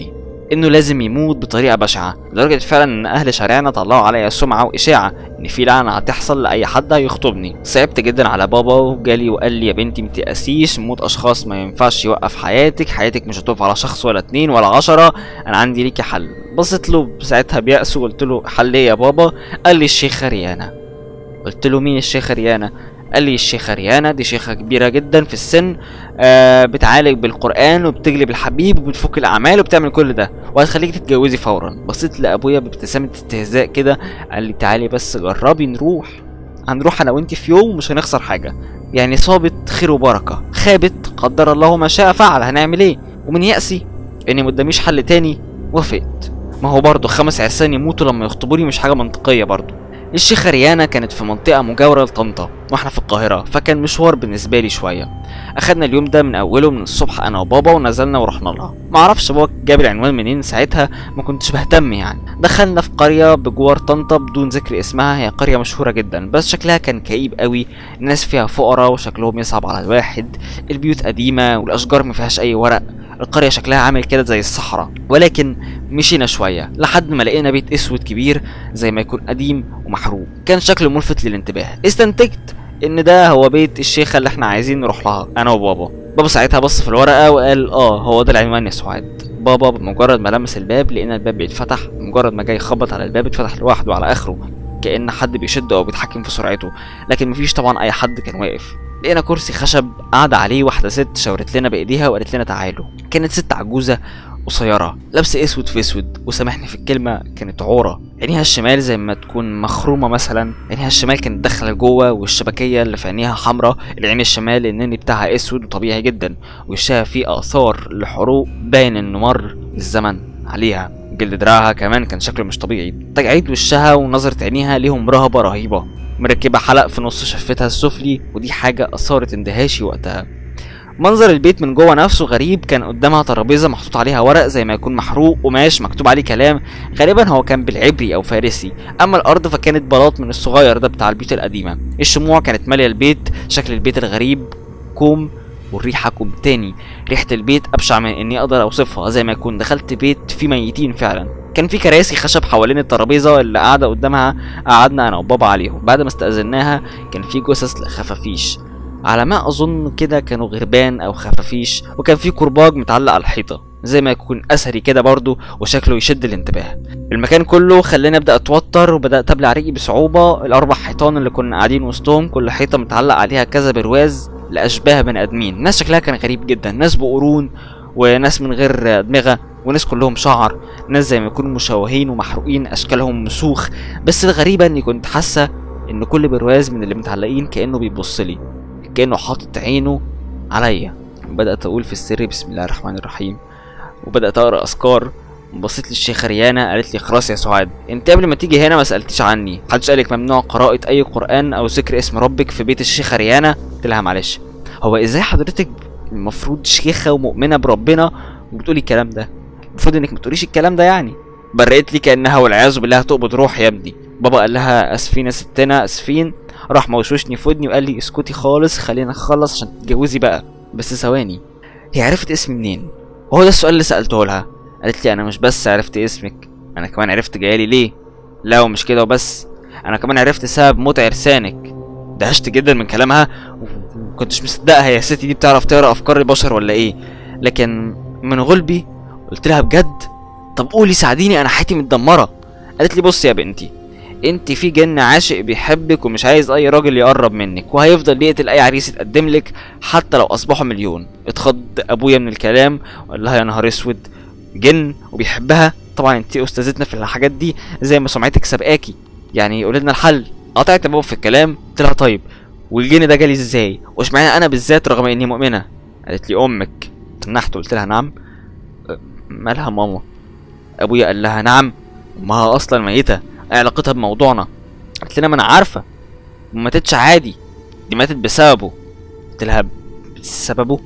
انه لازم يموت بطريقه بشعه لدرجه فعلا ان اهل شارعنا طلعوا عليا سمعه واشاعه ان في لعنه هتحصل لاي حد هيخطبني صعبت جدا على بابا وجالي وقال لي يا بنتي ما تيأسيش موت اشخاص ما ينفعش يوقف حياتك حياتك مش هتقف على شخص ولا اتنين ولا عشرة انا عندي ليكي حل بصيت له ساعتها بيأس وقلت له حل ايه يا بابا قال لي الشيخه ريانا قلت له مين الشيخه ريانا قال لي الشيخة ريانا دي شيخة كبيرة جدا في السن آه بتعالج بالقرآن وبتجلب الحبيب وبتفك الأعمال وبتعمل كل ده وهتخليك تتجوزي فورا بصيت لأبويا بابتسامة استهزاء كده قال لي تعالي بس جربي نروح هنروح أنا وأنت في يوم مش هنخسر حاجة يعني صابت خير وبركة خابت قدر الله ما شاء فعل هنعمل إيه ومن يأسي إني مقداميش حل تاني وافقت ما هو برضه خمس عرسان يموتوا لما يخطبوني مش حاجة منطقية برضه الشيخة ريانا كانت في منطقة مجاورة لطنطا واحنا في القاهرة فكان مشوار بالنسبة لي شوية اخدنا اليوم ده من اوله من الصبح انا وبابا ونزلنا ورحنا لها معرفش بابا جاب العنوان منين ساعتها ما كنتش بهتم يعني دخلنا في قرية بجوار طنطا بدون ذكر اسمها هي قرية مشهورة جدا بس شكلها كان كئيب قوي الناس فيها فقراء وشكلهم يصعب على الواحد البيوت قديمة والاشجار ما فيهاش اي ورق القرية شكلها عامل كده زي الصحراء ولكن مشينا شوية لحد ما لقينا بيت اسود كبير زي ما يكون قديم ومحروق كان شكله ملفت للانتباه استنتجت ان ده هو بيت الشيخة اللي احنا عايزين نروح لها انا وبابا بابا ساعتها بص في الورقة وقال اه هو ده العنوان يا سعاد بابا بمجرد ما لمس الباب لقينا الباب بيتفتح بمجرد ما جاي يخبط على الباب اتفتح لوحده على اخره كأن حد بيشده او بيتحكم في سرعته لكن مفيش طبعا اي حد كان واقف لقينا كرسي خشب قاعدة عليه واحدة ست شاورت لنا بإيديها وقالت لنا تعالوا كانت ست عجوزة قصيرة لابسة اسود في اسود وسامحني في الكلمة كانت عورة عينيها الشمال زي ما تكون مخرومة مثلا عينيها الشمال كانت داخلة لجوه والشبكية اللي في عينيها حمراء العين الشمال النني بتاعها اسود وطبيعي جدا وشها فيه آثار لحروق باين انه مر الزمن عليها جلد دراعها كمان كان شكله مش طبيعي تجاعيد وشها ونظرة عينيها ليهم رهبة رهيبة مركبة حلق في نص شفتها السفلي ودي حاجة أثارت اندهاشي وقتها منظر البيت من جوه نفسه غريب كان قدامها ترابيزه محطوط عليها ورق زي ما يكون محروق قماش مكتوب عليه كلام غالبا هو كان بالعبري او فارسي اما الارض فكانت بلاط من الصغير ده بتاع البيوت القديمه الشموع كانت ماليه البيت شكل البيت الغريب كوم والريحة كوم تاني ريحة البيت أبشع من إني أقدر أوصفها زي ما يكون دخلت بيت فيه ميتين فعلا كان في كراسي خشب حوالين الترابيزة اللي قاعدة قدامها قعدنا أنا وبابا عليهم بعد ما استأذناها كان في جثث لخفافيش على ما اظن كده كانوا غربان او خفافيش وكان في كرباج متعلق على الحيطه زي ما يكون اثري كده برضه وشكله يشد الانتباه المكان كله خلاني ابدا اتوتر وبدات ابلع ريقي بصعوبه الاربع حيطان اللي كنا قاعدين وسطهم كل حيطه متعلق عليها كذا برواز لاشباه بني ادمين ناس شكلها كان غريب جدا ناس بقرون وناس من غير ادمغه وناس كلهم شعر ناس زي ما يكونوا مشوهين ومحروقين اشكالهم مسوخ بس الغريبه اني كنت حاسه ان كل برواز من اللي متعلقين كانه بيبص لي كانه حاطط عينه عليا بدات اقول في السر بسم الله الرحمن الرحيم وبدات اقرا اذكار بصيت للشيخه ريانا قالت لي خلاص يا سعاد انت قبل ما تيجي هنا ما سالتيش عني محدش قالك ممنوع قراءه اي قران او ذكر اسم ربك في بيت الشيخه ريانا قلت لها معلش هو ازاي حضرتك المفروض شيخه ومؤمنه بربنا وبتقولي الكلام ده المفروض انك ما تقوليش الكلام ده يعني برقت لي كانها والعياذ بالله هتقبض روح يا ابني بابا قال لها اسفين يا ستنا اسفين راح موشوشني في ودني وقال لي اسكتي خالص خلينا نخلص عشان تتجوزي بقى بس ثواني هي عرفت اسمي منين وهو ده السؤال اللي سالته لها قالت لي انا مش بس عرفت اسمك انا كمان عرفت جايلي ليه لا ومش كده وبس انا كمان عرفت سبب موت عرسانك دهشت جدا من كلامها ومكنتش مصدقها هي الست دي بتعرف تقرا افكار البشر ولا ايه لكن من غلبي قلت لها بجد طب قولي ساعديني انا حياتي متدمره قالت لي بصي يا بنتي انت في جن عاشق بيحبك ومش عايز اي راجل يقرب منك وهيفضل يقتل اي عريس يتقدم لك حتى لو اصبحوا مليون اتخض ابويا من الكلام وقال لها يا نهار اسود جن وبيحبها طبعا انت استاذتنا في الحاجات دي زي ما سمعتك سابقاكي يعني قولي لنا الحل قطعت بابا في الكلام قلت لها طيب والجن ده جالي ازاي واشمعنى انا بالذات رغم اني مؤمنه قالت لي امك تنحت قلت لها نعم أه، مالها ماما ابويا قال لها نعم امها اصلا ميته ايه علاقتها بموضوعنا قالت لنا ما انا عارفه ما ماتتش عادي دي ماتت بسببه قلت لها بسببه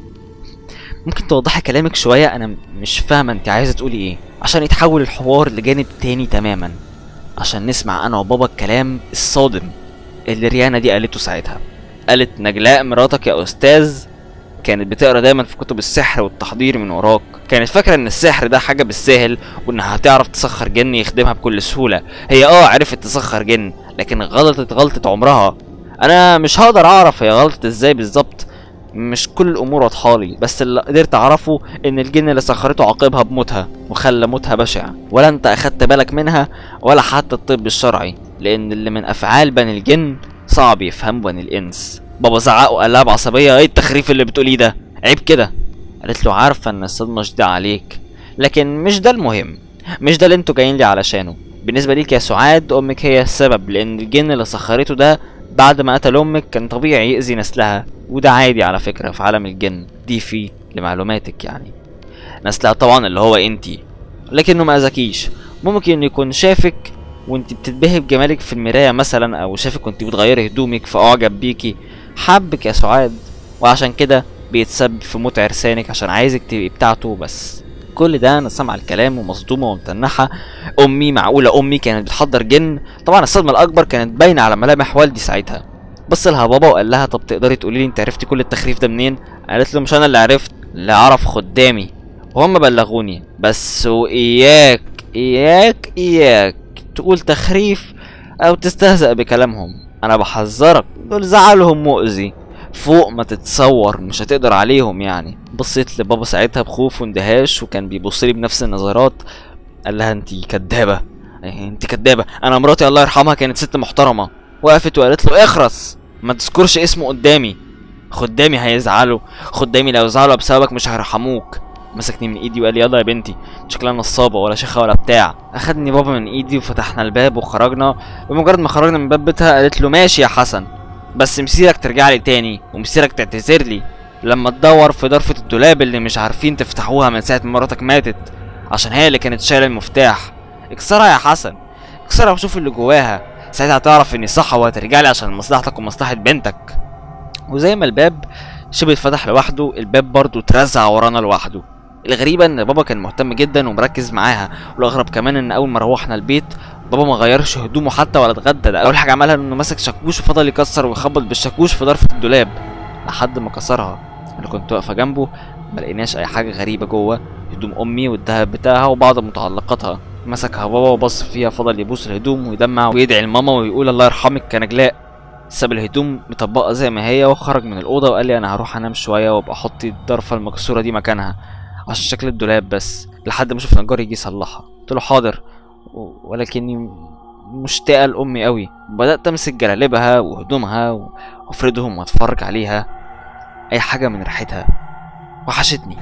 ممكن توضحي كلامك شويه انا مش فاهمه انت عايزه تقولي ايه عشان يتحول الحوار لجانب تاني تماما عشان نسمع انا وبابا الكلام الصادم اللي ريانا دي قالته ساعتها قالت نجلاء مراتك يا استاذ كانت بتقرا دايما في كتب السحر والتحضير من وراك كانت فاكره ان السحر ده حاجه بالسهل وانها هتعرف تسخر جن يخدمها بكل سهوله هي اه عرفت تسخر جن لكن غلطت غلطه عمرها انا مش هقدر اعرف هي غلطت ازاي بالظبط مش كل الامور واضحه لي بس اللي قدرت اعرفه ان الجن اللي سخرته عاقبها بموتها وخلى موتها بشع ولا انت اخدت بالك منها ولا حتى الطب الشرعي لان اللي من افعال بني الجن صعب يفهم بني الانس بابا زعق وقال لها بعصبيه ايه التخريف اللي بتقوليه ده عيب كده قالت له عارفه ان الصدمه شديده عليك لكن مش ده المهم مش ده اللي انتوا جايين لي علشانه بالنسبه ليك يا سعاد امك هي السبب لان الجن اللي سخرته ده بعد ما قتل امك كان طبيعي يأذي نسلها وده عادي على فكره في عالم الجن دي فيه لمعلوماتك يعني نسلها طبعا اللي هو انتي لكنه ما اذكيش ممكن يكون شافك وانت بتتبهي بجمالك في المراية مثلا او شافك وانت بتغيري هدومك فاعجب بيكي حبك يا سعاد وعشان كده بيتسبب في موت عرسانك عشان عايزك تبقي بتاعته بس كل ده انا سامعه الكلام ومصدومه ومتنحه امي معقوله امي كانت بتحضر جن طبعا الصدمه الاكبر كانت باينه على ملامح والدي ساعتها بص لها بابا وقال لها طب تقدري تقولي لي انت عرفتي كل التخريف ده منين قالت له مش انا اللي عرفت اللي اعرف خدامي وهم بلغوني بس واياك اياك اياك تقول تخريف او تستهزأ بكلامهم انا بحذرك دول زعلهم مؤذي فوق ما تتصور مش هتقدر عليهم يعني بصيت لبابا ساعتها بخوف واندهاش وكان بيبص لي بنفس النظرات قال لها انت كدابه إيه، انت كدابه انا مراتي الله يرحمها كانت ست محترمه وقفت وقالت له اخرس ما تذكرش اسمه قدامي خدامي هيزعلوا خدامي لو زعلوا بسببك مش هيرحموك مسكني من ايدي وقال لي يلا يا بنتي شكلها نصابه ولا شيخه ولا بتاع اخدني بابا من ايدي وفتحنا الباب وخرجنا بمجرد ما خرجنا من باب بيتها قالت له ماشي يا حسن بس مسيرك ترجع لي تاني ومسيرك تعتذر لي لما تدور في ضرفة الدولاب اللي مش عارفين تفتحوها من ساعة ما مراتك ماتت عشان هي اللي كانت شايلة المفتاح اكسرها يا حسن اكسرها وشوف اللي جواها ساعتها هتعرف اني صح وهترجع لي عشان مصلحتك ومصلحة بنتك وزي ما الباب شبه اتفتح لوحده الباب برضه اترزع ورانا لوحده الغريبة ان بابا كان مهتم جدا ومركز معاها والاغرب كمان ان اول ما روحنا البيت بابا ما غيرش هدومه حتى ولا اتغدى ده اول حاجه عملها انه مسك شاكوش وفضل يكسر ويخبط بالشاكوش في ضرفه الدولاب لحد ما كسرها انا كنت واقفه جنبه ما لقيناش اي حاجه غريبه جوه هدوم امي والذهب بتاعها وبعض متعلقاتها مسكها بابا وبص فيها فضل يبوس الهدوم ويدمع ويدعي لماما ويقول الله يرحمك يا نجلاء ساب الهدوم مطبقه زي ما هي وخرج من الاوضه وقال لي انا هروح انام شويه وابقى احط الضرفه المكسوره دي مكانها عشان شكل الدولاب بس لحد ما اشوف نجار يجي يصلحها قلت له حاضر و- ولكني مشتاقة لأمي قوي بدأت أمسك جلالبها وهدومها و- وأفردهم وأتفرج عليها أي حاجة من ريحتها وحشتني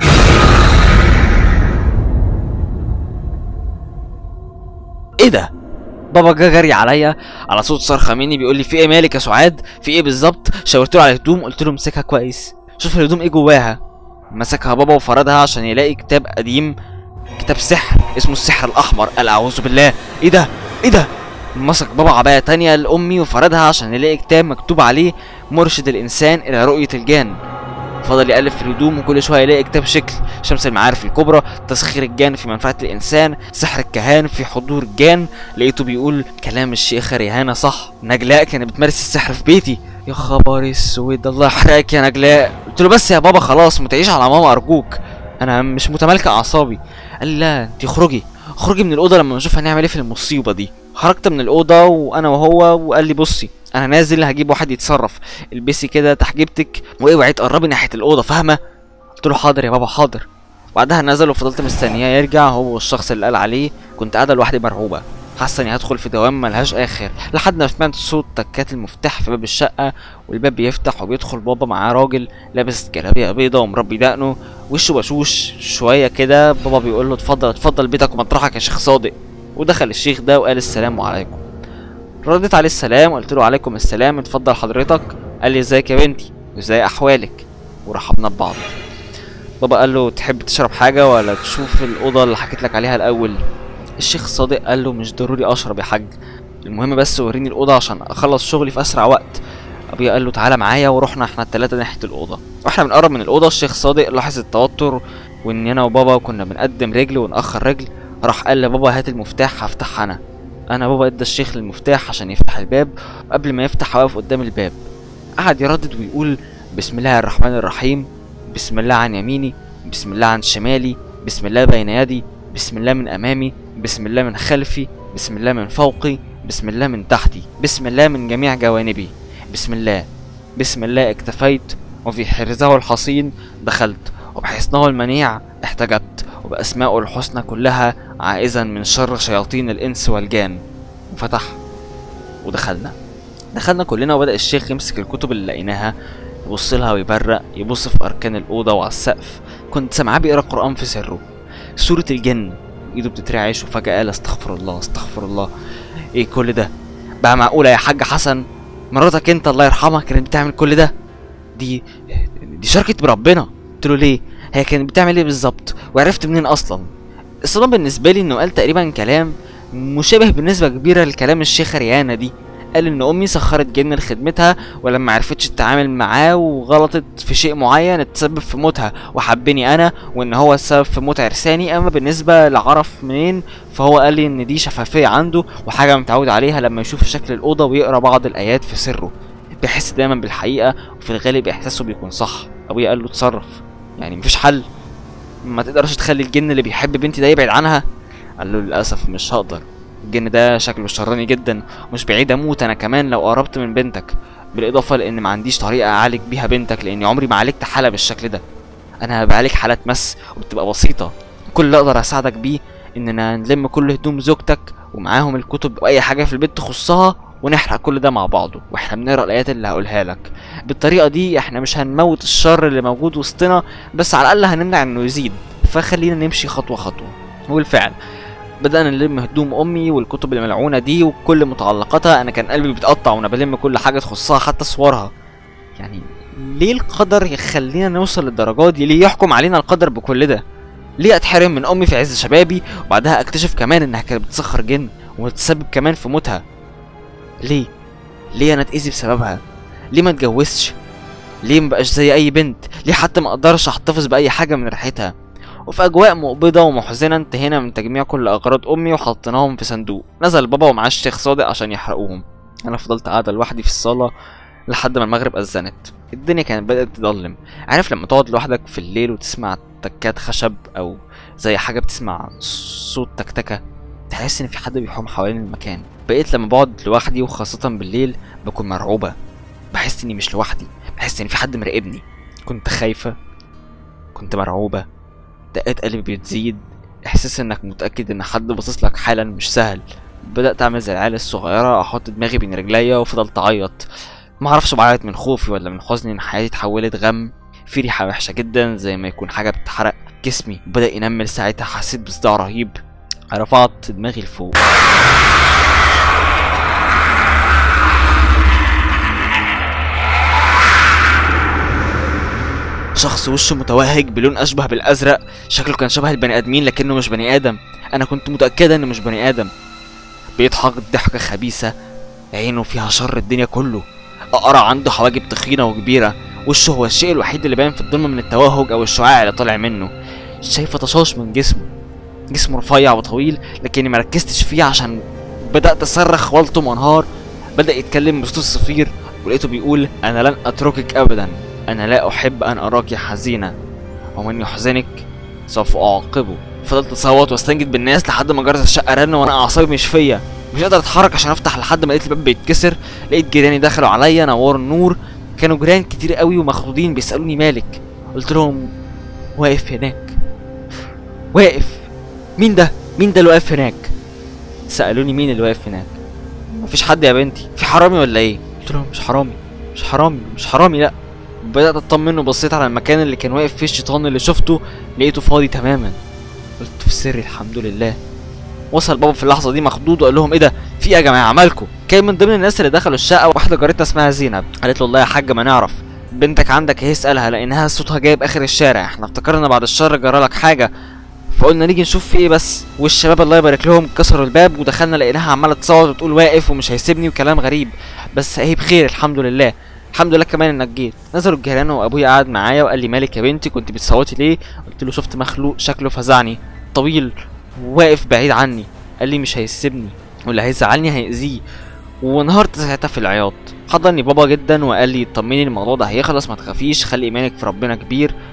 إيه ده؟ بابا جه جري عليا على صوت صرخة مني بيقول لي في ايه مالك يا سعاد؟ في ايه بالظبط؟ شاورت له على الهدوم قلت له امسكها كويس شوف الهدوم ايه جواها مسكها بابا وفردها عشان يلاقي كتاب قديم كتاب سحر اسمه السحر الاحمر قال اعوذ بالله ايه ده ايه ده مسك بابا عباية تانية لأمي وفردها عشان يلاقي كتاب مكتوب عليه مرشد الإنسان إلى رؤية الجان فضل يقلب في الهدوم وكل شوية يلاقي كتاب شكل شمس المعارف الكبرى تسخير الجان في منفعة الإنسان سحر الكهان في حضور الجان لقيته بيقول كلام الشيخة ريهانة صح نجلاء كانت بتمارس السحر في بيتي يا خبر اسود الله يحرقك يا نجلاء قلت له بس يا بابا خلاص متعيش على ماما أرجوك أنا مش متمالكة أعصابي قال لي لا انت اخرجي اخرجي من الاوضه لما نشوف هنعمل ايه في المصيبه دي خرجت من الاوضه وانا وهو وقال لي بصي انا نازل هجيب واحد يتصرف البسي كده تحجيبتك واوعي تقربي ناحيه الاوضه فاهمه قلت له حاضر يا بابا حاضر بعدها نزل وفضلت مستنياه يرجع هو والشخص اللي قال عليه كنت قاعده لوحدي مرعوبه حاسه اني هدخل في دوام ملهاش اخر لحد ما سمعت صوت تكات المفتاح في باب الشقه والباب بيفتح وبيدخل بابا معاه راجل لابس جلابيه بيضه ومربي دقنه وشه بشوش شويه كده بابا بيقول له اتفضل اتفضل بيتك ومطرحك يا شيخ صادق ودخل الشيخ ده وقال السلام عليكم رديت عليه السلام قلت له عليكم السلام اتفضل حضرتك قال لي ازيك يا بنتي وازاي احوالك ورحبنا ببعض بابا قال له تحب تشرب حاجه ولا تشوف الاوضه اللي حكيت لك عليها الاول الشيخ صادق قال له مش ضروري اشرب يا حاج المهم بس وريني الاوضه عشان اخلص شغلي في اسرع وقت ابويا قال له تعالى معايا ورحنا احنا التلاتة ناحيه الاوضه واحنا بنقرب من الاوضه الشيخ صادق لاحظ التوتر وان انا وبابا كنا بنقدم رجل ونأخر رجل راح قال لبابا هات المفتاح هفتحها انا انا بابا ادى الشيخ المفتاح عشان يفتح الباب قبل ما يفتح واقف قدام الباب قعد يردد ويقول بسم الله الرحمن الرحيم بسم الله عن يميني بسم الله عن شمالي بسم الله بين يدي بسم الله من امامي بسم الله من خلفي بسم الله من فوقي بسم الله من تحتي بسم الله من جميع جوانبي بسم الله بسم الله اكتفيت وفي حرزه الحصين دخلت وبحصنه المنيع احتجبت وبأسمائه الحسنى كلها عائزا من شر شياطين الإنس والجان وفتح ودخلنا دخلنا كلنا وبدأ الشيخ يمسك الكتب اللي لقيناها يبص لها ويبرق يبص في أركان الأوضة وعلى السقف كنت سامعاه بيقرا قرآن في سره سورة الجن ايده بتترعش وفجأة قال استغفر الله استغفر الله ايه كل ده بقى معقولة يا حاج حسن مراتك انت الله يرحمها كانت بتعمل كل ده دي دي شركة بربنا قلت له ليه هي كانت بتعمل ايه بالظبط وعرفت منين اصلا الصدام بالنسبة لي انه قال تقريبا كلام مشابه بنسبة كبيرة لكلام الشيخة ريانا دي قال ان امي سخرت جن لخدمتها ولما عرفتش تتعامل معاه وغلطت في شيء معين اتسبب في موتها وحبني انا وان هو السبب في موت عرساني اما بالنسبه لعرف منين فهو قال لي ان دي شفافيه عنده وحاجه متعود عليها لما يشوف شكل الاوضه ويقرا بعض الايات في سره بيحس دايما بالحقيقه وفي الغالب احساسه بيكون صح ابويا قال له اتصرف يعني مفيش حل ما تقدرش تخلي الجن اللي بيحب بنتي ده يبعد عنها قال له للاسف مش هقدر الجن ده شكله شراني جدا ومش بعيد اموت انا كمان لو قربت من بنتك بالاضافه لان ما عنديش طريقه اعالج بيها بنتك لاني عمري ما عالجت حاله بالشكل ده انا بعالج حالات مس وبتبقى بسيطه كل اللي اقدر اساعدك بيه اننا نلم كل هدوم زوجتك ومعاهم الكتب واي حاجه في البيت تخصها ونحرق كل ده مع بعضه واحنا بنقرا الايات اللي هقولها لك بالطريقه دي احنا مش هنموت الشر اللي موجود وسطنا بس على الاقل هنمنع انه يزيد فخلينا نمشي خطوه خطوه وبالفعل بدأنا نلم هدوم أمي والكتب الملعونة دي وكل متعلقاتها أنا كان قلبي بيتقطع وأنا بلم كل حاجة تخصها حتى صورها يعني ليه القدر يخلينا نوصل للدرجات دي ليه يحكم علينا القدر بكل ده ليه اتحرم من امي في عز شبابي وبعدها اكتشف كمان انها كانت بتسخر جن وتسبب كمان في موتها ليه ليه انا اتاذي بسببها ليه ما اتجوزش ليه مبقاش زي اي بنت ليه حتى ما اقدرش احتفظ باي حاجه من ريحتها وفي اجواء مقبضه ومحزنه انتهينا من تجميع كل اغراض امي وحطيناهم في صندوق نزل بابا ومعاه الشيخ صادق عشان يحرقوهم انا فضلت قاعده لوحدي في الصاله لحد ما المغرب اذنت الدنيا كانت بدات تضلم عارف لما تقعد لوحدك في الليل وتسمع تكات خشب او زي حاجه بتسمع صوت تكتكه تحس ان في حد بيحوم حوالين المكان بقيت لما بقعد لوحدي وخاصه بالليل بكون مرعوبه بحس اني مش لوحدي بحس ان في حد مراقبني كنت خايفه كنت مرعوبه دقات قلبي بتزيد احساس انك متاكد ان حد باصص لك حالا مش سهل بدات اعمل زي العيال الصغيره احط دماغي بين رجليا وفضلت اعيط معرفش بعيط من خوفي ولا من حزني ان حياتي اتحولت غم في ريحه وحشه جدا زي ما يكون حاجه بتحرق جسمي بدا ينمل ساعتها حسيت بصداع رهيب رفعت دماغي لفوق شخص وشه متوهج بلون اشبه بالازرق شكله كان شبه البني ادمين لكنه مش بني ادم انا كنت متاكده انه مش بني ادم بيضحك ضحكه خبيثه عينه فيها شر الدنيا كله اقرع عنده حواجب تخينه وكبيره وشه هو الشيء الوحيد اللي باين في الظلمه من التوهج او الشعاع اللي طالع منه شايفه طشاش من جسمه جسمه رفيع وطويل لكني مركزتش فيه عشان بدات اصرخ والطم وانهار بدا يتكلم بصوت الصفير ولقيته بيقول انا لن اتركك ابدا انا لا احب ان اراك حزينه ومن يحزنك سوف اعاقبه فضلت اصوت واستنجد بالناس لحد ما جرس الشقه رن وانا اعصابي مش فيا مش قادر اتحرك عشان افتح لحد ما لقيت الباب بيتكسر لقيت جيراني دخلوا عليا نوروا النور كانوا جيران كتير قوي ومخضوضين بيسالوني مالك قلت لهم واقف هناك واقف مين ده مين ده اللي واقف هناك سالوني مين اللي واقف هناك مفيش حد يا بنتي في حرامي ولا ايه قلت لهم مش حرامي مش حرامي مش حرامي لا بدات اطمن وبصيت على المكان اللي كان واقف فيه الشيطان اللي شفته لقيته فاضي تماما قلت في سري الحمد لله وصل بابا في اللحظه دي مخضوض وقال لهم ايه ده في ايه يا جماعه عملكم كان من ضمن الناس اللي دخلوا الشقه واحده جارتنا اسمها زينب قالت له والله يا حاج ما نعرف بنتك عندك اهي اسالها لانها صوتها جايب اخر الشارع احنا افتكرنا بعد الشر جرى لك حاجه فقلنا نيجي نشوف في ايه بس والشباب الله يبارك لهم كسروا الباب ودخلنا لقيناها عماله تصوت وتقول واقف ومش هيسيبني وكلام غريب بس اهي بخير الحمد لله الحمد لله كمان انك جيت نزلوا الجيران وابويا قعد معايا وقال لي مالك يا بنتي كنت بتصوتي ليه قلت له شفت مخلوق شكله فزعني طويل واقف بعيد عني قال لي مش هيسيبني واللي هيزعلني هيأذيه وانهارت ساعتها في العياط حضني بابا جدا وقال لي طمني الموضوع ده هيخلص ما تخافيش خلي ايمانك في ربنا كبير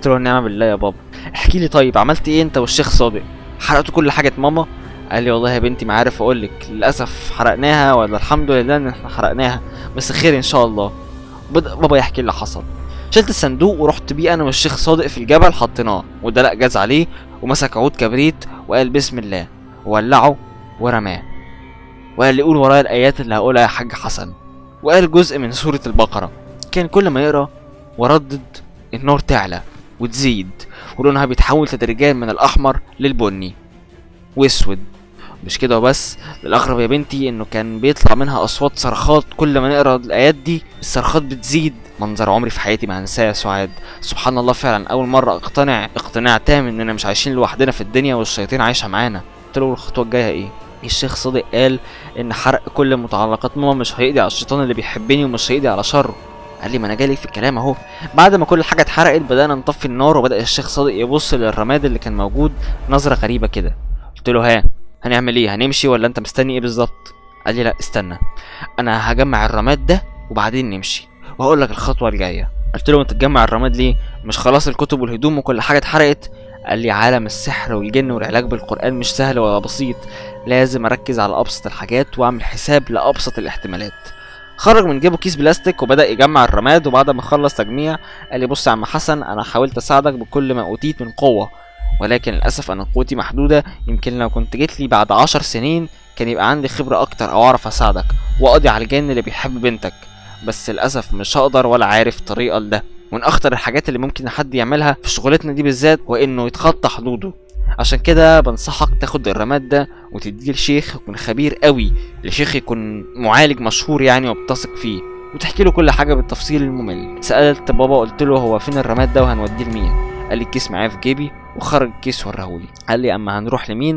قلت له النعمه بالله يا بابا احكي لي طيب عملت ايه انت والشيخ صادق حرقتوا كل حاجه ماما قال لي والله يا بنتي ما عارف اقول لك للاسف حرقناها ولا الحمد لله ان احنا حرقناها بس خير ان شاء الله بدا بابا يحكي اللي حصل شلت الصندوق ورحت بيه انا والشيخ صادق في الجبل حطيناه ودلق جاز عليه ومسك عود كبريت وقال بسم الله وولعه ورماه وقال لي قول ورايا الايات اللي هقولها يا حاج حسن وقال جزء من سوره البقره كان كل ما يقرا وردد النار تعلى وتزيد ولونها بيتحول تدريجيا من الاحمر للبني واسود مش كده وبس الاغرب يا بنتي انه كان بيطلع منها اصوات صرخات كل ما نقرا الايات دي الصرخات بتزيد منظر عمري في حياتي ما هنساه يا سعاد سبحان الله فعلا اول مره اقتنع اقتناع تام اننا مش عايشين لوحدنا في الدنيا والشياطين عايشه معانا قلت له الخطوه الجايه ايه الشيخ صادق قال ان حرق كل متعلقات ماما مش هيقضي على الشيطان اللي بيحبني ومش هيقضي على شره قال لي ما انا جالي في الكلام اهو بعد ما كل حاجه اتحرقت بدانا نطفي النار وبدا الشيخ صادق يبص للرماد اللي كان موجود نظره غريبه كده قلت له ها هنعمل ايه هنمشي ولا انت مستني ايه بالظبط قال لي لا استنى انا هجمع الرماد ده وبعدين نمشي وهقول لك الخطوه الجايه قلت له انت تجمع الرماد ليه مش خلاص الكتب والهدوم وكل حاجه اتحرقت قال لي عالم السحر والجن والعلاج بالقران مش سهل ولا بسيط لازم اركز على ابسط الحاجات واعمل حساب لابسط الاحتمالات خرج من جيبه كيس بلاستيك وبدا يجمع الرماد وبعد ما خلص تجميع قال لي بص يا عم حسن انا حاولت اساعدك بكل ما اوتيت من قوه ولكن للاسف انا قوتي محدوده يمكن لو كنت جيت لي بعد عشر سنين كان يبقى عندي خبره اكتر او اعرف اساعدك واقضي على الجن اللي بيحب بنتك بس للاسف مش هقدر ولا عارف طريقه لده ومن اخطر الحاجات اللي ممكن حد يعملها في شغلتنا دي بالذات وانه يتخطى حدوده عشان كده بنصحك تاخد الرماد ده وتديه لشيخ يكون خبير قوي لشيخ يكون معالج مشهور يعني وبتثق فيه وتحكي له كل حاجه بالتفصيل الممل سالت بابا قلت له هو فين الرماد ده وهنوديه لمين قال لي الكيس معايا في جيبي وخرج الكيس ورahولي قال لي اما هنروح لمين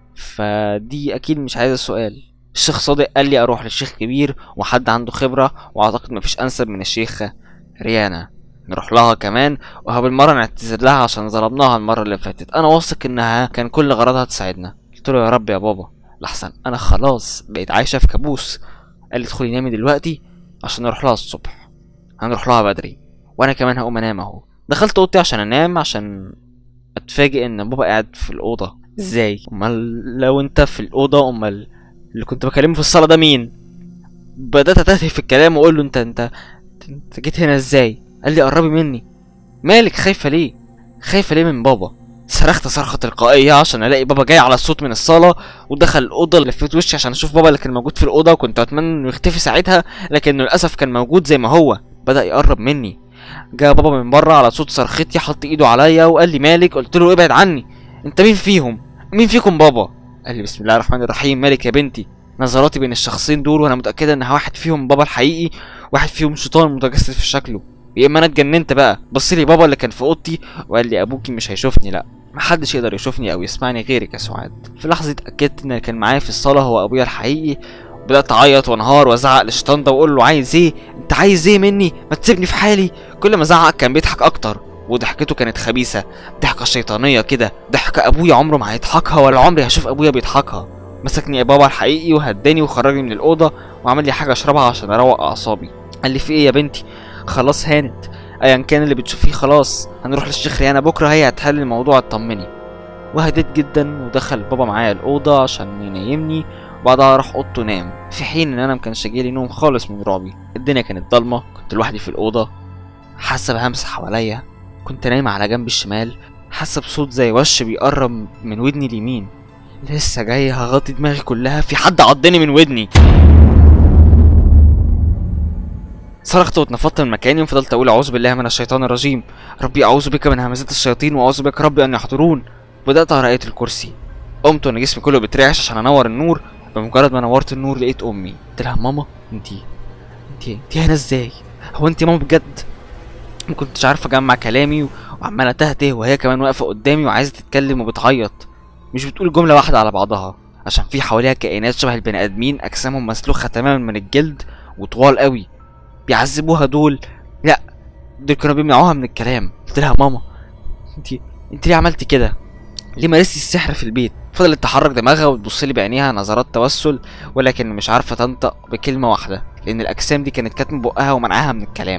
فدي اكيد مش عايزه سؤال الشيخ صادق قال لي اروح للشيخ كبير وحد عنده خبره واعتقد مفيش انسب من الشيخه ريانا نروح لها كمان وبالمره نعتذر لها عشان ظلمناها المره اللي فاتت انا واثق انها كان كل غرضها تساعدنا قلت له يا رب يا بابا لحسن انا خلاص بقيت عايشه في كابوس قال لي ادخلي نامي دلوقتي عشان نروح لها الصبح هنروح لها بدري وانا كمان هقوم انام اهو دخلت اوضتي عشان انام عشان اتفاجئ ان بابا قاعد في الاوضه ازاي امال لو انت في الاوضه امال اللي كنت بكلمه في الصاله ده مين بدات اتهته في الكلام واقول له انت انت انت جيت هنا ازاي قال لي قربي مني مالك خايفه ليه خايفه ليه من بابا صرخت صرخه تلقائيه عشان الاقي بابا جاي على الصوت من الصاله ودخل الاوضه لفيت وشي عشان اشوف بابا اللي كان موجود في الاوضه وكنت اتمنى انه يختفي ساعتها لكنه للاسف كان موجود زي ما هو بدا يقرب مني جاء بابا من بره على صوت صرختي حط ايده عليا وقال لي مالك قلت له ابعد عني انت مين فيهم مين فيكم بابا قال لي بسم الله الرحمن الرحيم مالك يا بنتي نظراتي بين الشخصين دول وانا متاكده ان واحد فيهم بابا الحقيقي واحد فيهم شيطان متجسد في شكله يا اما انا اتجننت بقى بص لي بابا اللي كان في اوضتي وقال لي ابوكي مش هيشوفني لا محدش يقدر يشوفني او يسمعني غيرك يا سعاد في لحظه اتاكدت ان اللي كان معايا في الصاله هو ابويا الحقيقي بدات اعيط وانهار وازعق للشيطان ده واقول له عايز ايه انت عايز ايه مني ما تسيبني في حالي كل ما زعق كان بيضحك اكتر وضحكته كانت خبيثه ضحكه شيطانيه كده ضحكه ابويا عمره ما هيضحكها ولا عمري هشوف ابويا بيضحكها مسكني يا بابا الحقيقي وهداني وخرجني من الاوضه وعمل لي حاجه اشربها عشان اروق اعصابي قال لي في ايه يا بنتي خلاص هانت ايا كان اللي بتشوفيه خلاص هنروح للشيخ ريانا بكره هي هتحل الموضوع اطمني وهديت جدا ودخل بابا معايا الاوضه عشان ينيمني وبعدها راح اوضته نام في حين ان انا مكانش جايلي نوم خالص من رعبي الدنيا كانت ضلمه كنت لوحدي في الاوضه حاسه بهمس حواليا كنت نايم على جنب الشمال حاسه بصوت زي وش بيقرب من ودني اليمين لسه جاي هغطي دماغي كلها في حد عضني من ودني صرخت واتنفضت من مكاني وفضلت اقول اعوذ بالله من الشيطان الرجيم ربي اعوذ بك من همزات الشياطين واعوذ بك ربي ان يحضرون بدات اقرا ايه الكرسي قمت وانا جسمي كله بيترعش عشان انور النور بمجرد ما نورت النور لقيت امي قلت لها ماما انتي انتي انتي هنا ازاي هو انتي ماما بجد ما كنتش عارفه اجمع كلامي وعماله تهته وهي كمان واقفه قدامي وعايزه تتكلم وبتعيط مش بتقول جمله واحده على بعضها عشان في حواليها كائنات شبه البني ادمين اجسامهم مسلوخه تماما من الجلد وطوال قوي بيعذبوها دول لا دول كانوا بيمنعوها من الكلام قلت لها ماما انت انت ليه عملتي كده ليه مارستي السحر في البيت فضلت تحرك دماغها وتبص لي بعينيها نظرات توسل ولكن مش عارفه تنطق بكلمه واحده لان الاجسام دي كانت كاتمه بقها ومنعاها من الكلام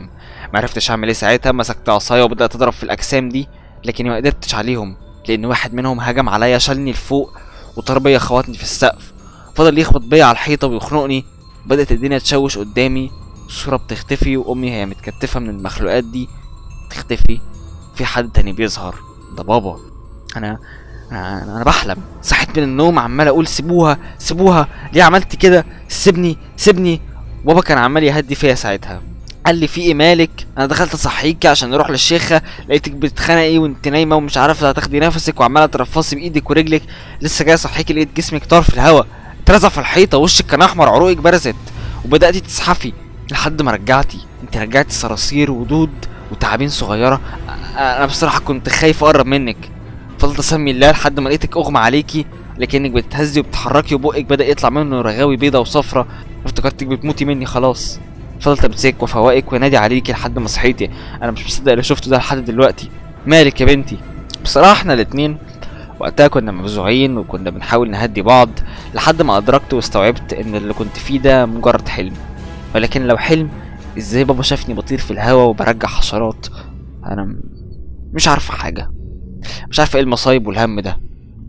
معرفتش اعمل ايه ساعتها مسكت عصايه وبدات اضرب في الاجسام دي لكني ما قدرتش عليهم لان واحد منهم هجم عليا شالني لفوق وطار بيا خبطني في السقف فضل يخبط بيا على الحيطه ويخنقني بدات الدنيا تشوش قدامي الصوره بتختفي وامي هي متكتفه من المخلوقات دي تختفي في حد تاني بيظهر ده بابا انا انا انا بحلم صحيت من النوم عمال اقول سيبوها سيبوها ليه عملت كده سيبني سيبني بابا كان عمال يهدي فيا ساعتها قال لي في ايه مالك انا دخلت اصحيكي عشان نروح للشيخه لقيتك بتتخانقي وانت نايمه ومش عارفه هتاخدي نفسك وعماله ترفصي بايدك ورجلك لسه جاي اصحيكي لقيت جسمك طار في الهوا اترزع في الحيطه وشك كان احمر عروقك برزت وبداتي تزحفي لحد ما رجعتي انت رجعتي صراصير ودود وتعابين صغيره أ- انا بصراحه كنت خايف اقرب منك فضلت اسمي الله لحد ما لقيتك اغمى عليكي لكنك بتتهزي وبتتحركي وبقك بدا يطلع منه رغاوي بيضه وصفرة افتكرتك بتموتي مني خلاص فضلت امسك وافوقك وانادي عليكي لحد ما صحيتي انا مش مصدق اللي شفته ده لحد دلوقتي مالك يا بنتي بصراحه احنا الاتنين وقتها كنا مفزوعين وكنا بنحاول نهدي بعض لحد ما ادركت واستوعبت ان اللي كنت فيه ده مجرد حلم ولكن لو حلم ازاي بابا شافني بطير في الهوا وبرجع حشرات انا م- مش عارفه حاجه مش عارفه ايه المصايب والهم ده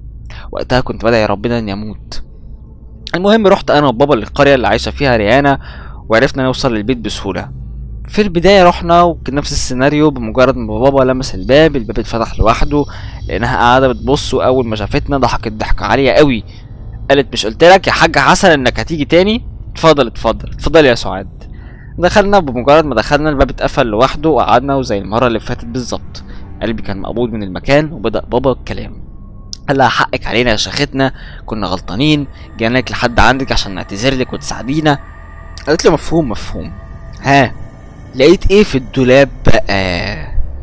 وقتها كنت بدعي ربنا اني اموت المهم رحت انا وبابا للقريه اللي عايشه فيها ريانا وعرفنا نوصل للبيت بسهوله في البداية رحنا وكان نفس السيناريو بمجرد ما بابا لمس الباب الباب اتفتح لوحده لأنها قاعدة بتبص وأول ما شافتنا ضحكت ضحكة عالية قوي قالت مش قلت لك يا حاج حسن إنك هتيجي تاني اتفضل اتفضل اتفضل يا سعاد دخلنا بمجرد ما دخلنا الباب اتقفل لوحده وقعدنا وزي المرة اللي فاتت بالظبط قلبي كان مقبوض من المكان وبدأ بابا الكلام قال لها حقك علينا يا شيختنا كنا غلطانين جينا لك لحد عندك عشان نعتذر لك وتساعدينا قالت له مفهوم مفهوم ها لقيت ايه في الدولاب بقى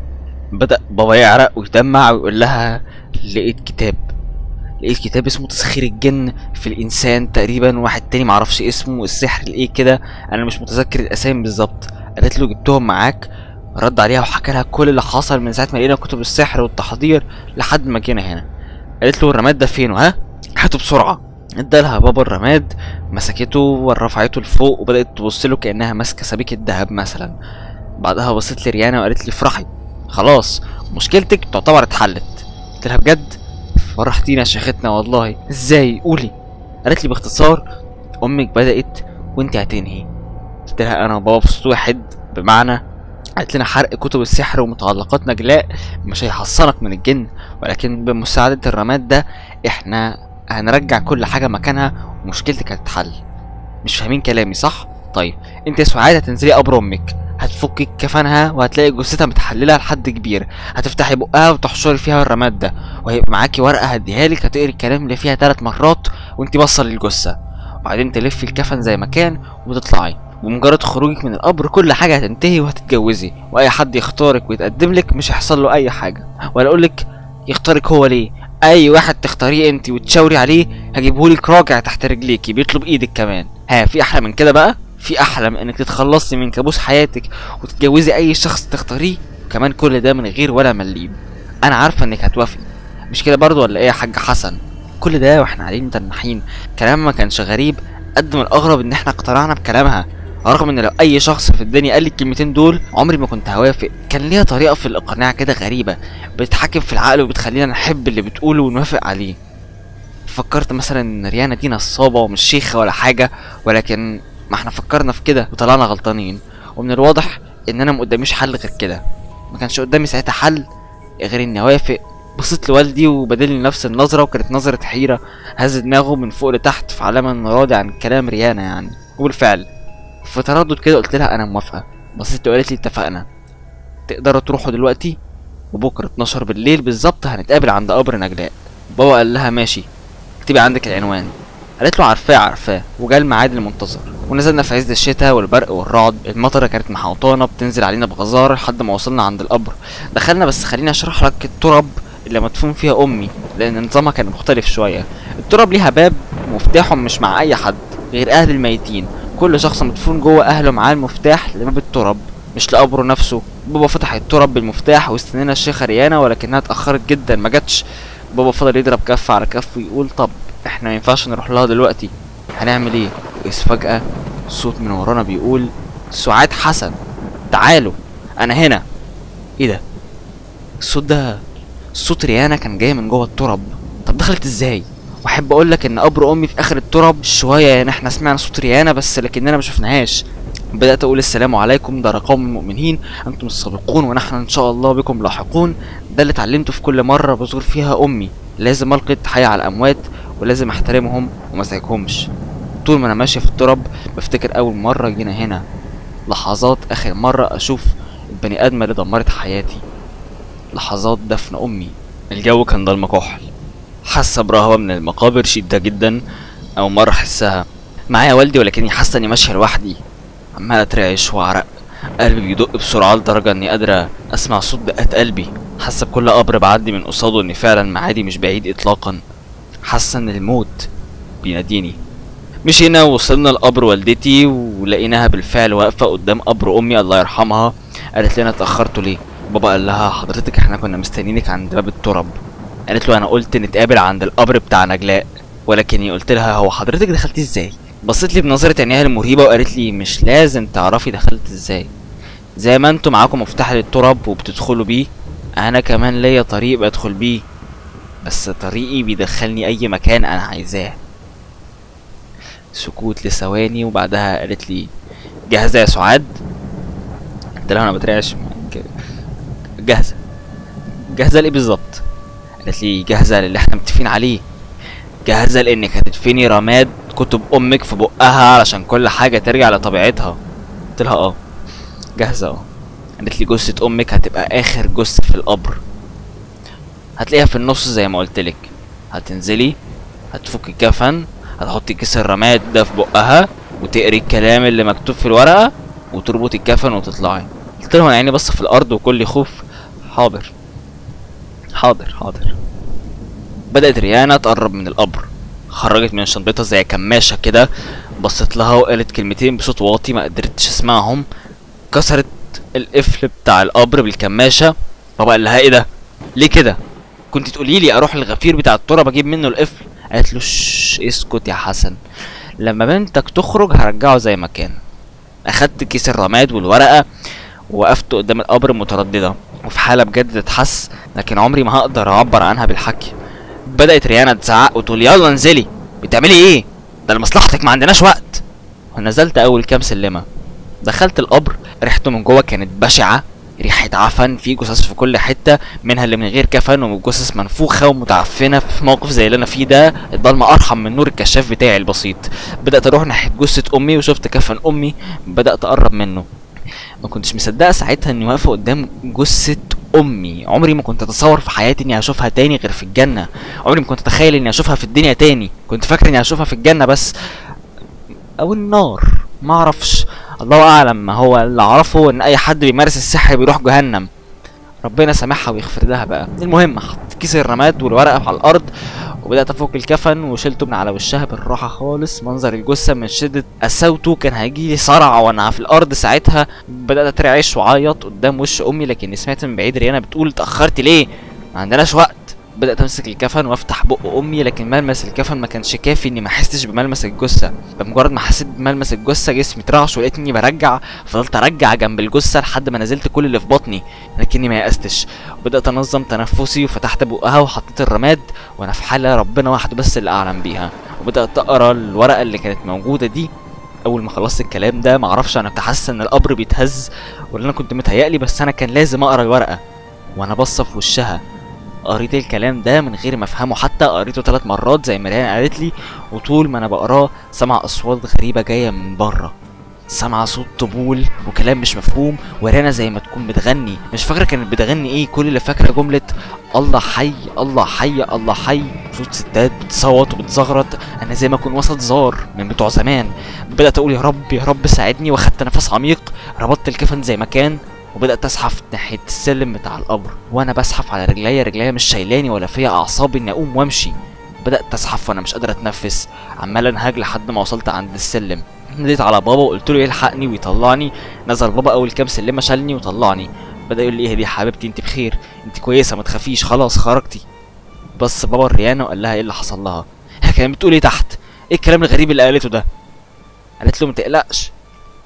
بدأ بابا يعرق ويدمع ويقول لها لقيت كتاب لقيت كتاب اسمه تسخير الجن في الانسان تقريبا واحد تاني معرفش اسمه السحر الايه كده انا مش متذكر الاسامي بالظبط قالت له جبتهم معاك رد عليها وحكى لها كل اللي حصل من ساعه ما لقينا كتب السحر والتحضير لحد ما جينا هنا قالت له الرماد ده فين ها هاته بسرعه ادالها بابا الرماد مسكته ورفعته لفوق وبدات تبص له كانها ماسكه سبيكه ذهب مثلا بعدها بصيت لريانا وقالت لي افرحي خلاص مشكلتك تعتبر اتحلت قلت لها بجد فرحتينا يا شيختنا والله ازاي قولي قالت لي باختصار امك بدات وانت هتنهي قلت لها انا وبابا في صوت واحد بمعنى قالت لنا حرق كتب السحر ومتعلقات نجلاء مش هيحصنك من الجن ولكن بمساعدة الرماد ده احنا هنرجع كل حاجة مكانها ومشكلتك هتتحل مش فاهمين كلامي صح؟ طيب انت يا سعاد هتنزلي قبر امك هتفكي كفنها وهتلاقي جثتها متحلله لحد كبير هتفتحي بقها وتحشري فيها الرماد ده وهيبقى معاكي ورقه هديها لك هتقري الكلام اللي فيها ثلاث مرات وانت باصه للجثه وبعدين تلفي الكفن زي ما كان وتطلعي بمجرد خروجك من القبر كل حاجه هتنتهي وهتتجوزي واي حد يختارك ويتقدم لك مش هيحصل له اي حاجه ولا اقول لك يختارك هو ليه اي واحد تختاريه انت وتشاوري عليه هجيبهولك راجع تحت رجليكي بيطلب ايدك كمان ها في احلى من كده بقى في احلى من انك تتخلصي من كابوس حياتك وتتجوزي اي شخص تختاريه وكمان كل ده من غير ولا مليم انا عارفه انك هتوافقي مش كده برضو ولا ايه يا حاج حسن كل ده واحنا قاعدين متنحين كلام ما كانش غريب قد ما الاغرب ان احنا اقتنعنا بكلامها رغم ان لو اي شخص في الدنيا قال لي الكلمتين دول عمري ما كنت هوافق كان ليها طريقه في الاقناع كده غريبه بتتحكم في العقل وبتخلينا نحب اللي بتقوله ونوافق عليه فكرت مثلا ان ريانا دي نصابه ومش شيخه ولا حاجه ولكن ما احنا فكرنا في كده وطلعنا غلطانين ومن الواضح ان انا ما قداميش حل غير كده ما كانش قدامي ساعتها حل غير اني اوافق بصيت لوالدي وبدلني نفس النظره وكانت نظره حيره هز دماغه من فوق لتحت في علامه انه راضي عن كلام ريانا يعني وبالفعل في تردد كده قلت لها انا موافقه بصيت وقالت لي اتفقنا تقدروا تروحوا دلوقتي وبكره 12 بالليل بالظبط هنتقابل عند قبر نجلاء بابا قال لها ماشي اكتبي عندك العنوان قالت له عارفاه عارفاه وجا الميعاد المنتظر ونزلنا في عز الشتاء والبرق والرعد المطره كانت محوطانه بتنزل علينا بغزاره لحد ما وصلنا عند القبر دخلنا بس خليني اشرح لك التراب اللي مدفون فيها امي لان نظامها كان مختلف شويه التراب ليها باب مفتاحه مش مع اي حد غير اهل الميتين كل شخص مدفون جوه اهله معاه المفتاح لباب التراب مش لقبره نفسه بابا فتح التراب بالمفتاح واستنينا الشيخه ريانا ولكنها اتاخرت جدا ما جاتش بابا فضل يضرب كف على كف ويقول طب احنا ما ينفعش نروح لها دلوقتي هنعمل ايه اذ فجاه صوت من ورانا بيقول سعاد حسن تعالوا انا هنا ايه ده الصوت ده صوت ريانا كان جاي من جوه التراب طب دخلت ازاي واحب اقول لك ان قبر امي في اخر التراب شويه يعني احنا سمعنا صوت ريانا بس لكننا ما شفناهاش بدات اقول السلام عليكم ده قوم المؤمنين انتم السابقون ونحن ان شاء الله بكم لاحقون ده اللي اتعلمته في كل مره بزور فيها امي لازم القي التحيه على الاموات ولازم احترمهم وما ازعجهمش طول ما انا ماشي في التراب بفتكر اول مره جينا هنا لحظات اخر مره اشوف البني ادمه اللي دمرت حياتي لحظات دفن امي الجو كان ضلمه كحل حاسه برهبه من المقابر شديده جدا او مره احسها معايا والدي ولكني حاسه اني ماشيه لوحدي عمال اترعش واعرق قلبي بيدق بسرعه لدرجه اني قادره اسمع صوت دقات قلبي حاسه بكل قبر بعدي من قصاده اني فعلا معادي مش بعيد اطلاقا حاسه ان الموت بيناديني مشينا ووصلنا لقبر والدتي ولقيناها بالفعل واقفه قدام قبر امي الله يرحمها قالت لنا اتاخرتوا ليه بابا قال لها حضرتك احنا كنا مستنيينك عند باب التراب قالت له انا قلت نتقابل عند القبر بتاع نجلاء ولكني قلت لها هو حضرتك دخلتي ازاي بصيت لي بنظره عينيها المرهبه وقالت لي مش لازم تعرفي دخلت ازاي زي ما انتوا معاكم مفتاح للتراب وبتدخلوا بيه انا كمان ليا طريق بدخل بيه بس طريقي بيدخلني اي مكان انا عايزاه سكوت لثواني وبعدها قالت لي جاهزه يا سعاد قلت لها انا بترعش ك- جاهزه جاهزه لايه بالظبط قالت لي جاهزه للي احنا متفقين عليه جاهزه لانك هتدفني رماد كتب امك في بقها علشان كل حاجه ترجع لطبيعتها قلت لها اه جاهزه اه قالت لي جثه امك هتبقى اخر جثه في القبر هتلاقيها في النص زي ما قلت لك هتنزلي هتفك الكفن هتحطي كيس الرماد ده في بقها وتقري الكلام اللي مكتوب في الورقه وتربطي الكفن وتطلعي قلت له انا عيني بص في الارض وكل خوف حاضر حاضر حاضر بدأت ريانا تقرب من القبر خرجت من شنطتها زي كماشة كده بصيت لها وقالت كلمتين بصوت واطي ما قدرتش اسمعهم كسرت القفل بتاع القبر بالكماشة بابا قال لها ايه ده ليه كده كنت تقولي لي اروح الغفير بتاع التراب اجيب منه القفل قالت له شش اسكت يا حسن لما بنتك تخرج هرجعه زي ما كان اخدت كيس الرماد والورقة وقفت قدام القبر مترددة وفي حالة بجد تتحس لكن عمري ما هقدر اعبر عنها بالحكي بدأت ريانا تزعق وتقول يلا انزلي بتعملي ايه ده لمصلحتك ما عندناش وقت ونزلت اول كام سلمة دخلت القبر ريحته من جوه كانت بشعة ريحة عفن في جثث في كل حتة منها اللي من غير كفن وجثث منفوخة ومتعفنة في موقف زي اللي انا فيه ده الضلمة ارحم من نور الكشاف بتاعي البسيط بدأت اروح ناحية جثة امي وشفت كفن امي بدأت اقرب منه ما كنتش مصدقه ساعتها اني واقفه قدام جثه امي عمري ما كنت اتصور في حياتي اني هشوفها تاني غير في الجنه عمري ما كنت اتخيل اني هشوفها في الدنيا تاني كنت فاكر اني هشوفها في الجنه بس او النار ما اعرفش الله اعلم ما هو اللي اعرفه ان اي حد بيمارس السحر بيروح جهنم ربنا سامحها ويغفر لها بقى المهم حطيت كيس الرماد والورقه على الارض وبدات افك الكفن وشلته من على وشها بالراحه خالص منظر الجثه من شده قساوته كان هيجيلي صرع وانا في الارض ساعتها بدات اترعش واعيط قدام وش امي لكني سمعت من بعيد ريانا بتقول اتاخرت ليه ما عندناش وقت بدات امسك الكفن وافتح بق امي لكن ملمس الكفن ما كانش كافي اني ما احسش بملمس الجثه بمجرد ما حسيت بملمس الجثه جسمي اترعش ولقيت اني برجع فضلت ارجع جنب الجثه لحد ما نزلت كل اللي في بطني لكني ما يأستش وبدات انظم تنفسي وفتحت بقها وحطيت الرماد وانا في حاله ربنا وحده بس اللي اعلم بيها وبدات اقرا الورقه اللي كانت موجوده دي اول ما خلصت الكلام ده معرفش انا كنت حاسس ان القبر بيتهز ولا انا كنت متهيألي بس انا كان لازم اقرا الورقه وانا باصه في وشها قريت الكلام ده من غير ما افهمه حتى قريته ثلاث مرات زي ما ريان قالت لي وطول ما انا بقراه سمع اصوات غريبه جايه من بره سامعة صوت طبول وكلام مش مفهوم وريانا زي ما تكون بتغني مش فاكرة كانت بتغني ايه كل اللي فاكرة جملة الله حي الله حي الله حي صوت ستات بتصوت وبتزغرط انا زي ما اكون وسط زار من بتوع زمان بدأت اقول يا رب يا رب ساعدني واخدت نفس عميق ربطت الكفن زي ما كان وبدأت أزحف ناحية السلم بتاع القبر وأنا بزحف على رجليا رجليا مش شايلاني ولا فيا أعصاب إني أقوم وأمشي بدأت أزحف وأنا مش قادر أتنفس عمال أنهج لحد ما وصلت عند السلم ناديت على بابا وقلت له يلحقني ويطلعني نزل بابا أول كام سلمة شالني وطلعني بدأ يقول لي ايه دي يا حبيبتي انت بخير انت كويسة ما تخافيش خلاص خرجتي بص بابا الريانة وقال لها ايه اللي حصل لها هي كانت بتقول ايه تحت ايه الكلام الغريب اللي قالته ده قالت له ما تقلقش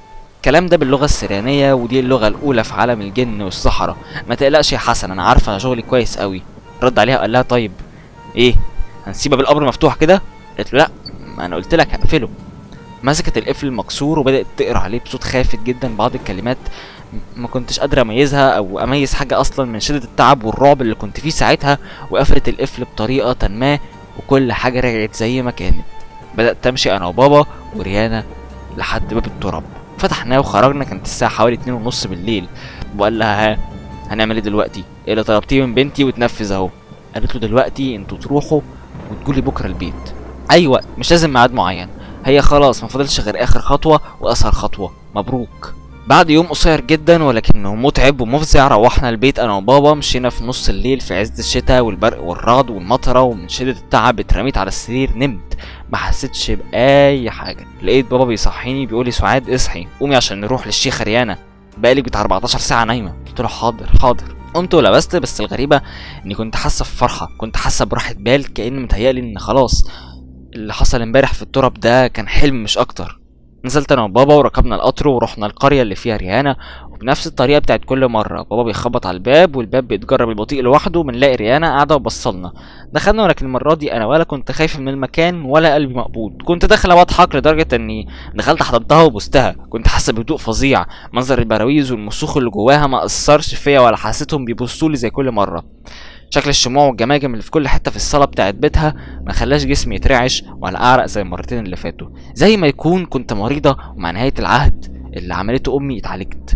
الكلام ده باللغه السريانيه ودي اللغه الاولى في عالم الجن والسحره ما تقلقش يا حسن انا عارفه شغلي كويس قوي رد عليها وقال لها طيب ايه هنسيبها بالقبر مفتوح كده قالت له لا ما انا قلت لك هقفله مسكت القفل المكسور وبدات تقرا عليه بصوت خافت جدا بعض الكلمات م- ما كنتش قادر اميزها او اميز حاجه اصلا من شده التعب والرعب اللي كنت فيه ساعتها وقفلت القفل بطريقه ما وكل حاجه رجعت زي ما كانت بدات تمشي انا وبابا وريانا لحد باب التراب فتحناه وخرجنا كانت الساعه حوالي اتنين ونص بالليل وقال لها ها هنعمل ايه دلوقتي ايه اللي طلبتيه من بنتي وتنفذ اهو قالت له دلوقتي انتوا تروحوا وتجولي بكره البيت ايوه مش لازم ميعاد معين هي خلاص ما فضلش غير اخر خطوه واسهل خطوه مبروك بعد يوم قصير جدا ولكنه متعب ومفزع روحنا البيت انا وبابا مشينا في نص الليل في عز الشتاء والبرق والرعد والمطره ومن شده التعب اترميت على السرير نمت ما حسيتش باي حاجه لقيت بابا بيصحيني بيقول لي سعاد اصحي قومي عشان نروح للشيخه ريانا بقالي بتاع 14 ساعه نايمه قلت له حاضر حاضر قمت ولبست بس الغريبه اني كنت حاسه بفرحه كنت حاسه براحه بال كأن متهيألي ان خلاص اللي حصل امبارح في التراب ده كان حلم مش اكتر نزلت انا وبابا وركبنا القطر ورحنا القريه اللي فيها ريانا وبنفس الطريقه بتاعت كل مره بابا بيخبط على الباب والباب بيتجرب البطيء لوحده بنلاقي ريانا قاعده وبصلنا دخلنا ولكن المره دي انا ولا كنت خايف من المكان ولا قلبي مقبوض كنت داخله واضحك لدرجه اني دخلت حضنتها وبوستها كنت حاسه بهدوء فظيع منظر البراويز والمسوخ اللي جواها ما اثرش فيا ولا حسيتهم بيبصوا لي زي كل مره شكل الشموع والجماجم اللي في كل حته في الصاله بتاعت بيتها ما خلاش جسمي يترعش ولا اعرق زي المرتين اللي فاتوا زي ما يكون كنت مريضه ومع نهايه العهد اللي عملته امي اتعالجت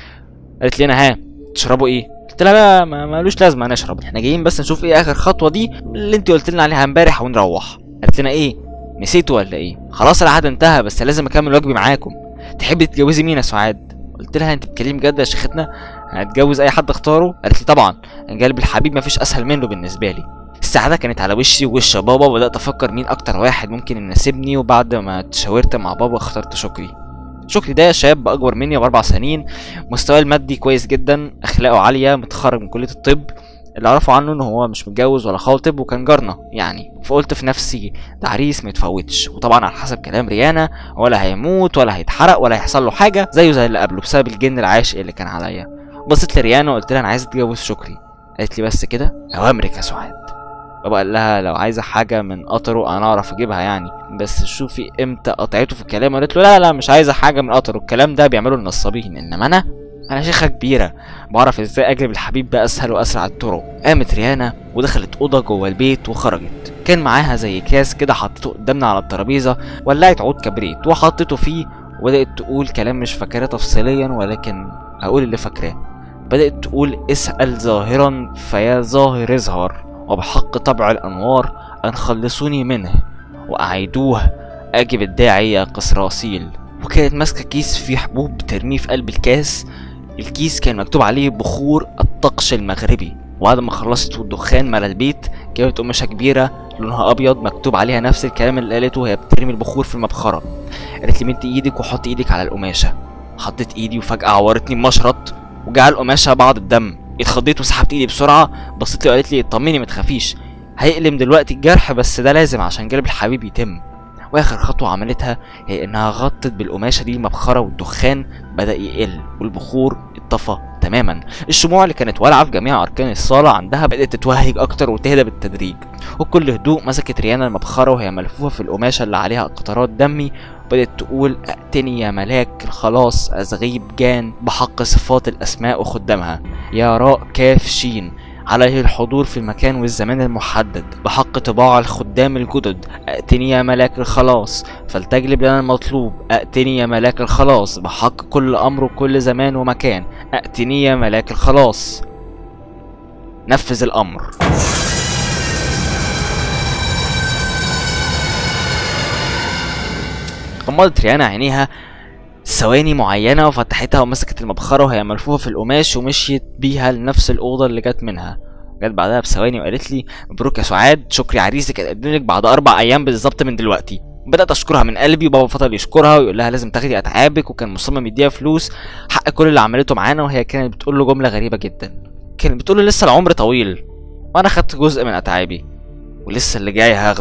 قالت لنا ها تشربوا ايه قلت لها لا ما ملوش لازمه نشرب احنا جايين بس نشوف ايه اخر خطوه دي اللي انت قلت لنا عليها امبارح ونروح قالت لنا ايه نسيتوا ولا ايه خلاص العهد انتهى بس لازم اكمل واجبي معاكم تحبي تتجوزي مين يا سعاد قلت لها انت بتكلمي جد يا شيختنا هتجوز اي حد اختاره قالت لي طبعا قلب الحبيب مفيش اسهل منه بالنسبه لي السعادة كانت على وشي ووش بابا وبدأت أفكر مين أكتر واحد ممكن يناسبني وبعد ما تشاورت مع بابا اخترت شكري شكري ده شاب أكبر مني بأربع سنين مستواه المادي كويس جدا أخلاقه عالية متخرج من كلية الطب اللي أعرفه عنه إن هو مش متجوز ولا خاطب وكان جارنا يعني فقلت في نفسي ده عريس متفوتش وطبعا على حسب كلام ريانا ولا هيموت ولا هيتحرق ولا هيحصل له حاجة زيه زي اللي قبله بسبب الجن العاشق اللي كان عليا بصيت لريانا وقلت لها أنا عايز أتجوز شكري قالت لي بس كده أوامرك يا سعاد بابا قال لها لو عايزه حاجه من قطره انا اعرف اجيبها يعني بس شوفي امتى قطعته في الكلام قالت له لا لا مش عايزه حاجه من قطره الكلام ده بيعمله النصابين انما انا انا شيخه كبيره بعرف ازاي اجلب الحبيب باسهل واسرع الطرق قامت ريانا ودخلت اوضه جوه البيت وخرجت كان معاها زي كاس كده حطيته قدامنا على الترابيزه ولعت عود كبريت وحطيته فيه وبدات تقول كلام مش فاكراه تفصيليا ولكن اقول اللي فاكراه بدات تقول اسال ظاهرا فيا ظاهر اظهر وبحق طبع الأنوار أن خلصوني منه وأعيدوه أجب الداعي يا قسراسيل وكانت ماسكة كيس فيه حبوب ترميه في قلب الكاس الكيس كان مكتوب عليه بخور الطقش المغربي وبعد ما خلصت والدخان ملا البيت جابت قماشة كبيرة لونها أبيض مكتوب عليها نفس الكلام اللي قالته وهي بترمي البخور في المبخرة قالت لي مدي إيدك وحطي إيدك على القماشة حطيت إيدي وفجأة عورتني بمشرط وجعل القماشة بعض الدم اتخضيت وسحبت ايدي بسرعه بصيت لي وقالت لي اطمني ما تخافيش هيقلم دلوقتي الجرح بس ده لازم عشان جلب الحبيب يتم واخر خطوه عملتها هي انها غطت بالقماشه دي المبخره والدخان بدا يقل والبخور اتطفى تماما الشموع اللي كانت والعه في جميع اركان الصاله عندها بدات تتوهج اكتر وتهدى بالتدريج وبكل هدوء مسكت ريانا المبخره وهي ملفوفه في القماشه اللي عليها قطرات دمي بدأت تقول ائتني يا ملاك الخلاص أزغيب جان بحق صفات الأسماء وخدامها يا راء كاف شين عليه الحضور في المكان والزمان المحدد بحق طباع الخدام الجدد ائتني يا ملاك الخلاص فلتجلب لنا المطلوب ائتني يا ملاك الخلاص بحق كل أمر وكل زمان ومكان ائتني يا ملاك الخلاص نفذ الأمر غمضت ريانا عينيها ثواني معينة وفتحتها ومسكت المبخرة وهي ملفوفة في القماش ومشيت بيها لنفس الأوضة اللي جت منها جت بعدها بثواني وقالت لي مبروك يا سعاد شكري عريسك اتقدم لك بعد أربع أيام بالظبط من دلوقتي بدأت أشكرها من قلبي وبابا فضل يشكرها ويقول لها لازم تاخدي أتعابك وكان مصمم يديها فلوس حق كل اللي عملته معانا وهي كانت بتقول له جملة غريبة جدا كانت بتقول له لسه العمر طويل وأنا خدت جزء من أتعابي ولسه اللي جاي هاخده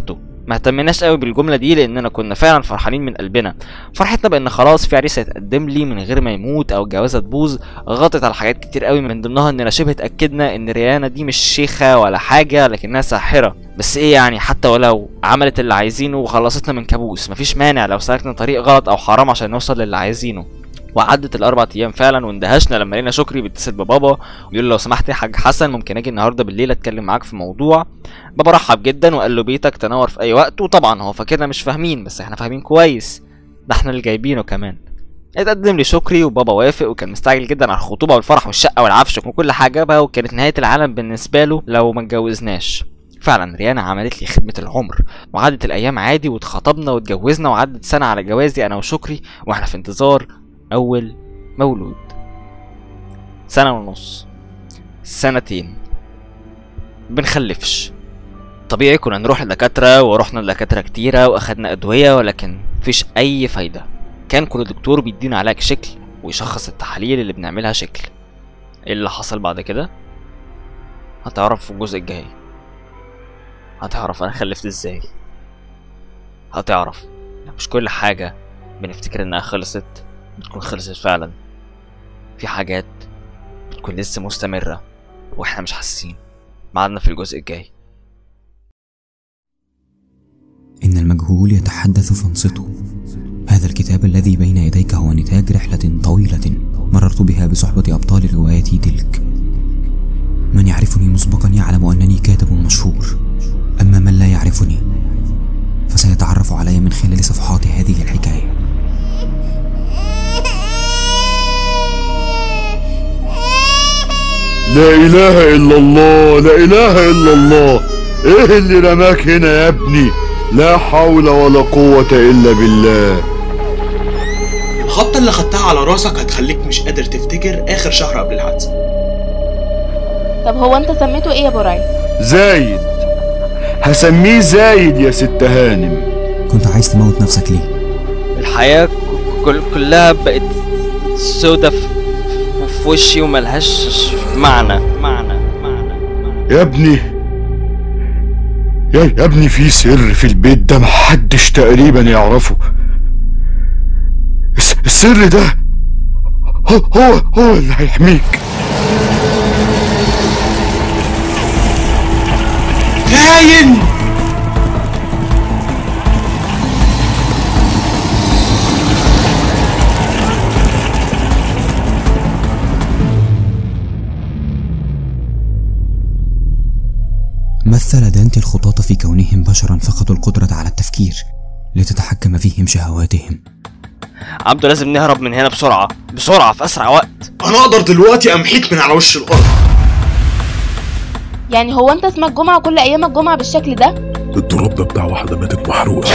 ما اهتمناش قوي بالجمله دي لاننا كنا فعلا فرحانين من قلبنا فرحتنا بان خلاص في عريس هيتقدم لي من غير ما يموت او الجوازه تبوظ غطت على حاجات كتير قوي من ضمنها اننا شبه اتاكدنا ان ريانا دي مش شيخه ولا حاجه لكنها ساحره بس ايه يعني حتى ولو عملت اللي عايزينه وخلصتنا من كابوس مفيش مانع لو سلكنا طريق غلط او حرام عشان نوصل للي عايزينه وعدت الاربع ايام فعلا واندهشنا لما لقينا شكري بيتصل ببابا ويقول له لو سمحت يا حاج حسن ممكن اجي النهارده بالليل اتكلم معاك في موضوع بابا رحب جدا وقال له بيتك تنور في اي وقت وطبعا هو فاكرنا مش فاهمين بس احنا فاهمين كويس ده احنا اللي جايبينه كمان اتقدم لي شكري وبابا وافق وكان مستعجل جدا على الخطوبه والفرح والشقه والعفش وكل حاجه بقى وكانت نهايه العالم بالنسبه له لو ما اتجوزناش فعلا ريانا عملت لي خدمة العمر وعدت الأيام عادي واتخطبنا واتجوزنا وعدت سنة على جوازي أنا وشكري وإحنا في انتظار أول مولود سنة ونص سنتين بنخلفش طبيعي كنا نروح لدكاترة ورحنا لدكاترة كتيرة وأخدنا أدوية ولكن مفيش أي فايدة كان كل دكتور بيدينا علاج شكل ويشخص التحاليل اللي بنعملها شكل ايه اللي حصل بعد كده هتعرف في الجزء الجاي هتعرف انا خلفت ازاي هتعرف مش كل حاجة بنفتكر انها خلصت بتكون خلصت فعلا في حاجات بتكون لسه مستمرة واحنا مش حاسين معادنا في الجزء الجاي إن المجهول يتحدث فانصتوا هذا الكتاب الذي بين يديك هو نتاج رحلة طويلة مررت بها بصحبة أبطال روايتي تلك من يعرفني مسبقا يعلم أنني كاتب مشهور أما من لا يعرفني فسيتعرف علي من خلال صفحات هذه الحكاية لا اله الا الله لا اله الا الله ايه اللي رماك هنا يا ابني لا حول ولا قوة الا بالله الخبطة اللي خدتها على راسك هتخليك مش قادر تفتكر آخر شهر قبل الحادثة طب هو انت سميته ايه يا براي زايد هسميه زايد يا ست هانم كنت عايز تموت نفسك ليه؟ الحياة ك- كل كلها بقت سودة في, في وشي وملهاش معنى معنى معنى يا ابني يا, يا ابني في سر في البيت ده محدش تقريبا يعرفه الس- السر ده هو هو هو اللي هيحميك كاين مثل دانتي الخطاة في كونهم بشرا فقدوا القدرة على التفكير لتتحكم فيهم شهواتهم عبده لازم نهرب من هنا بسرعة بسرعة في أسرع وقت أنا أقدر دلوقتي أمحيك من على وش الأرض يعني هو انت اسمك جمعة كل ايامك جمعة بالشكل ده التراب ده بتاع واحدة ماتت محروقة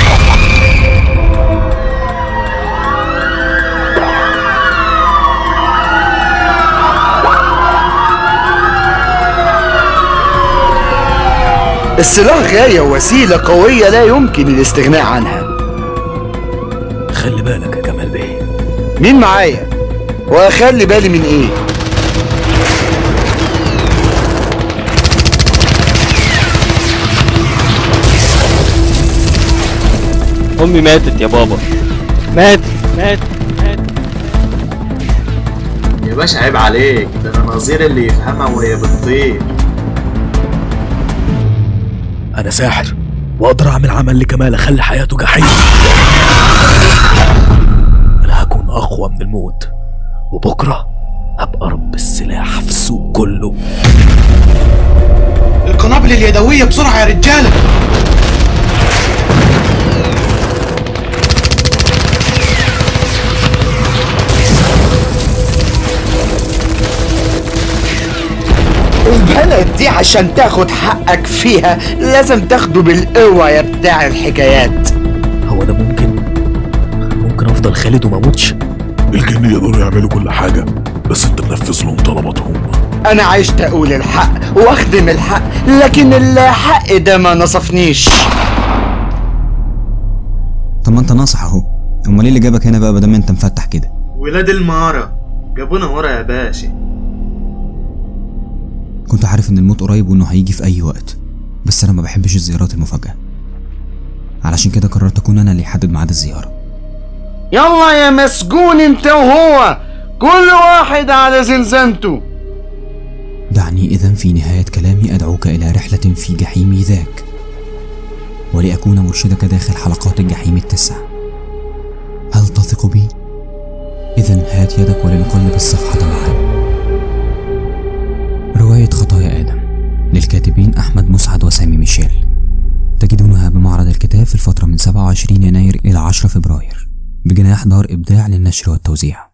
السلاح غاية ووسيلة قوية لا يمكن الاستغناء عنها خلي بالك يا جمال بيه مين معايا واخلي بالي من ايه أمي ماتت يا بابا ماتت ماتت ماتت يا باشا عيب عليك ده أنا نظير اللي يفهمها وهي بتطير أنا ساحر وأقدر أعمل عمل لكمال أخلي حياته جحيم أنا هكون أقوى من الموت وبكرة هبقى رب السلاح في السوق كله القنابل اليدوية بسرعة يا رجالة البلد دي عشان تاخد حقك فيها لازم تاخده بالقوة يا بتاع الحكايات هو ده ممكن ممكن أفضل خالد وما أموتش الجن يقدروا يعملوا كل حاجة بس انت منفذ لهم طلباتهم انا عشت اقول الحق واخدم الحق لكن الحق ده ما نصفنيش طب ما انت ناصح اهو امال ايه اللي جابك هنا بقى بدل ما انت مفتح كده ولاد المارة جابونا ورا يا باشا كنت عارف ان الموت قريب وانه هيجي في اي وقت بس انا ما بحبش الزيارات المفاجئة علشان كده قررت أكون أنا اللي يحدد ميعاد الزيارة يلا يا مسجون انت وهو كل واحد على زنزانته دعني إذا في نهاية كلامي أدعوك إلى رحلة في جحيم ذاك ولأكون مرشدك داخل حلقات الجحيم التسع هل تثق بي؟ إذا هات يدك ولنقلب الصفحة معا رواية خطايا آدم للكاتبين أحمد مسعد وسامي ميشيل تجدونها بمعرض الكتاب في الفترة من 27 يناير إلى 10 فبراير بجناح دار إبداع للنشر والتوزيع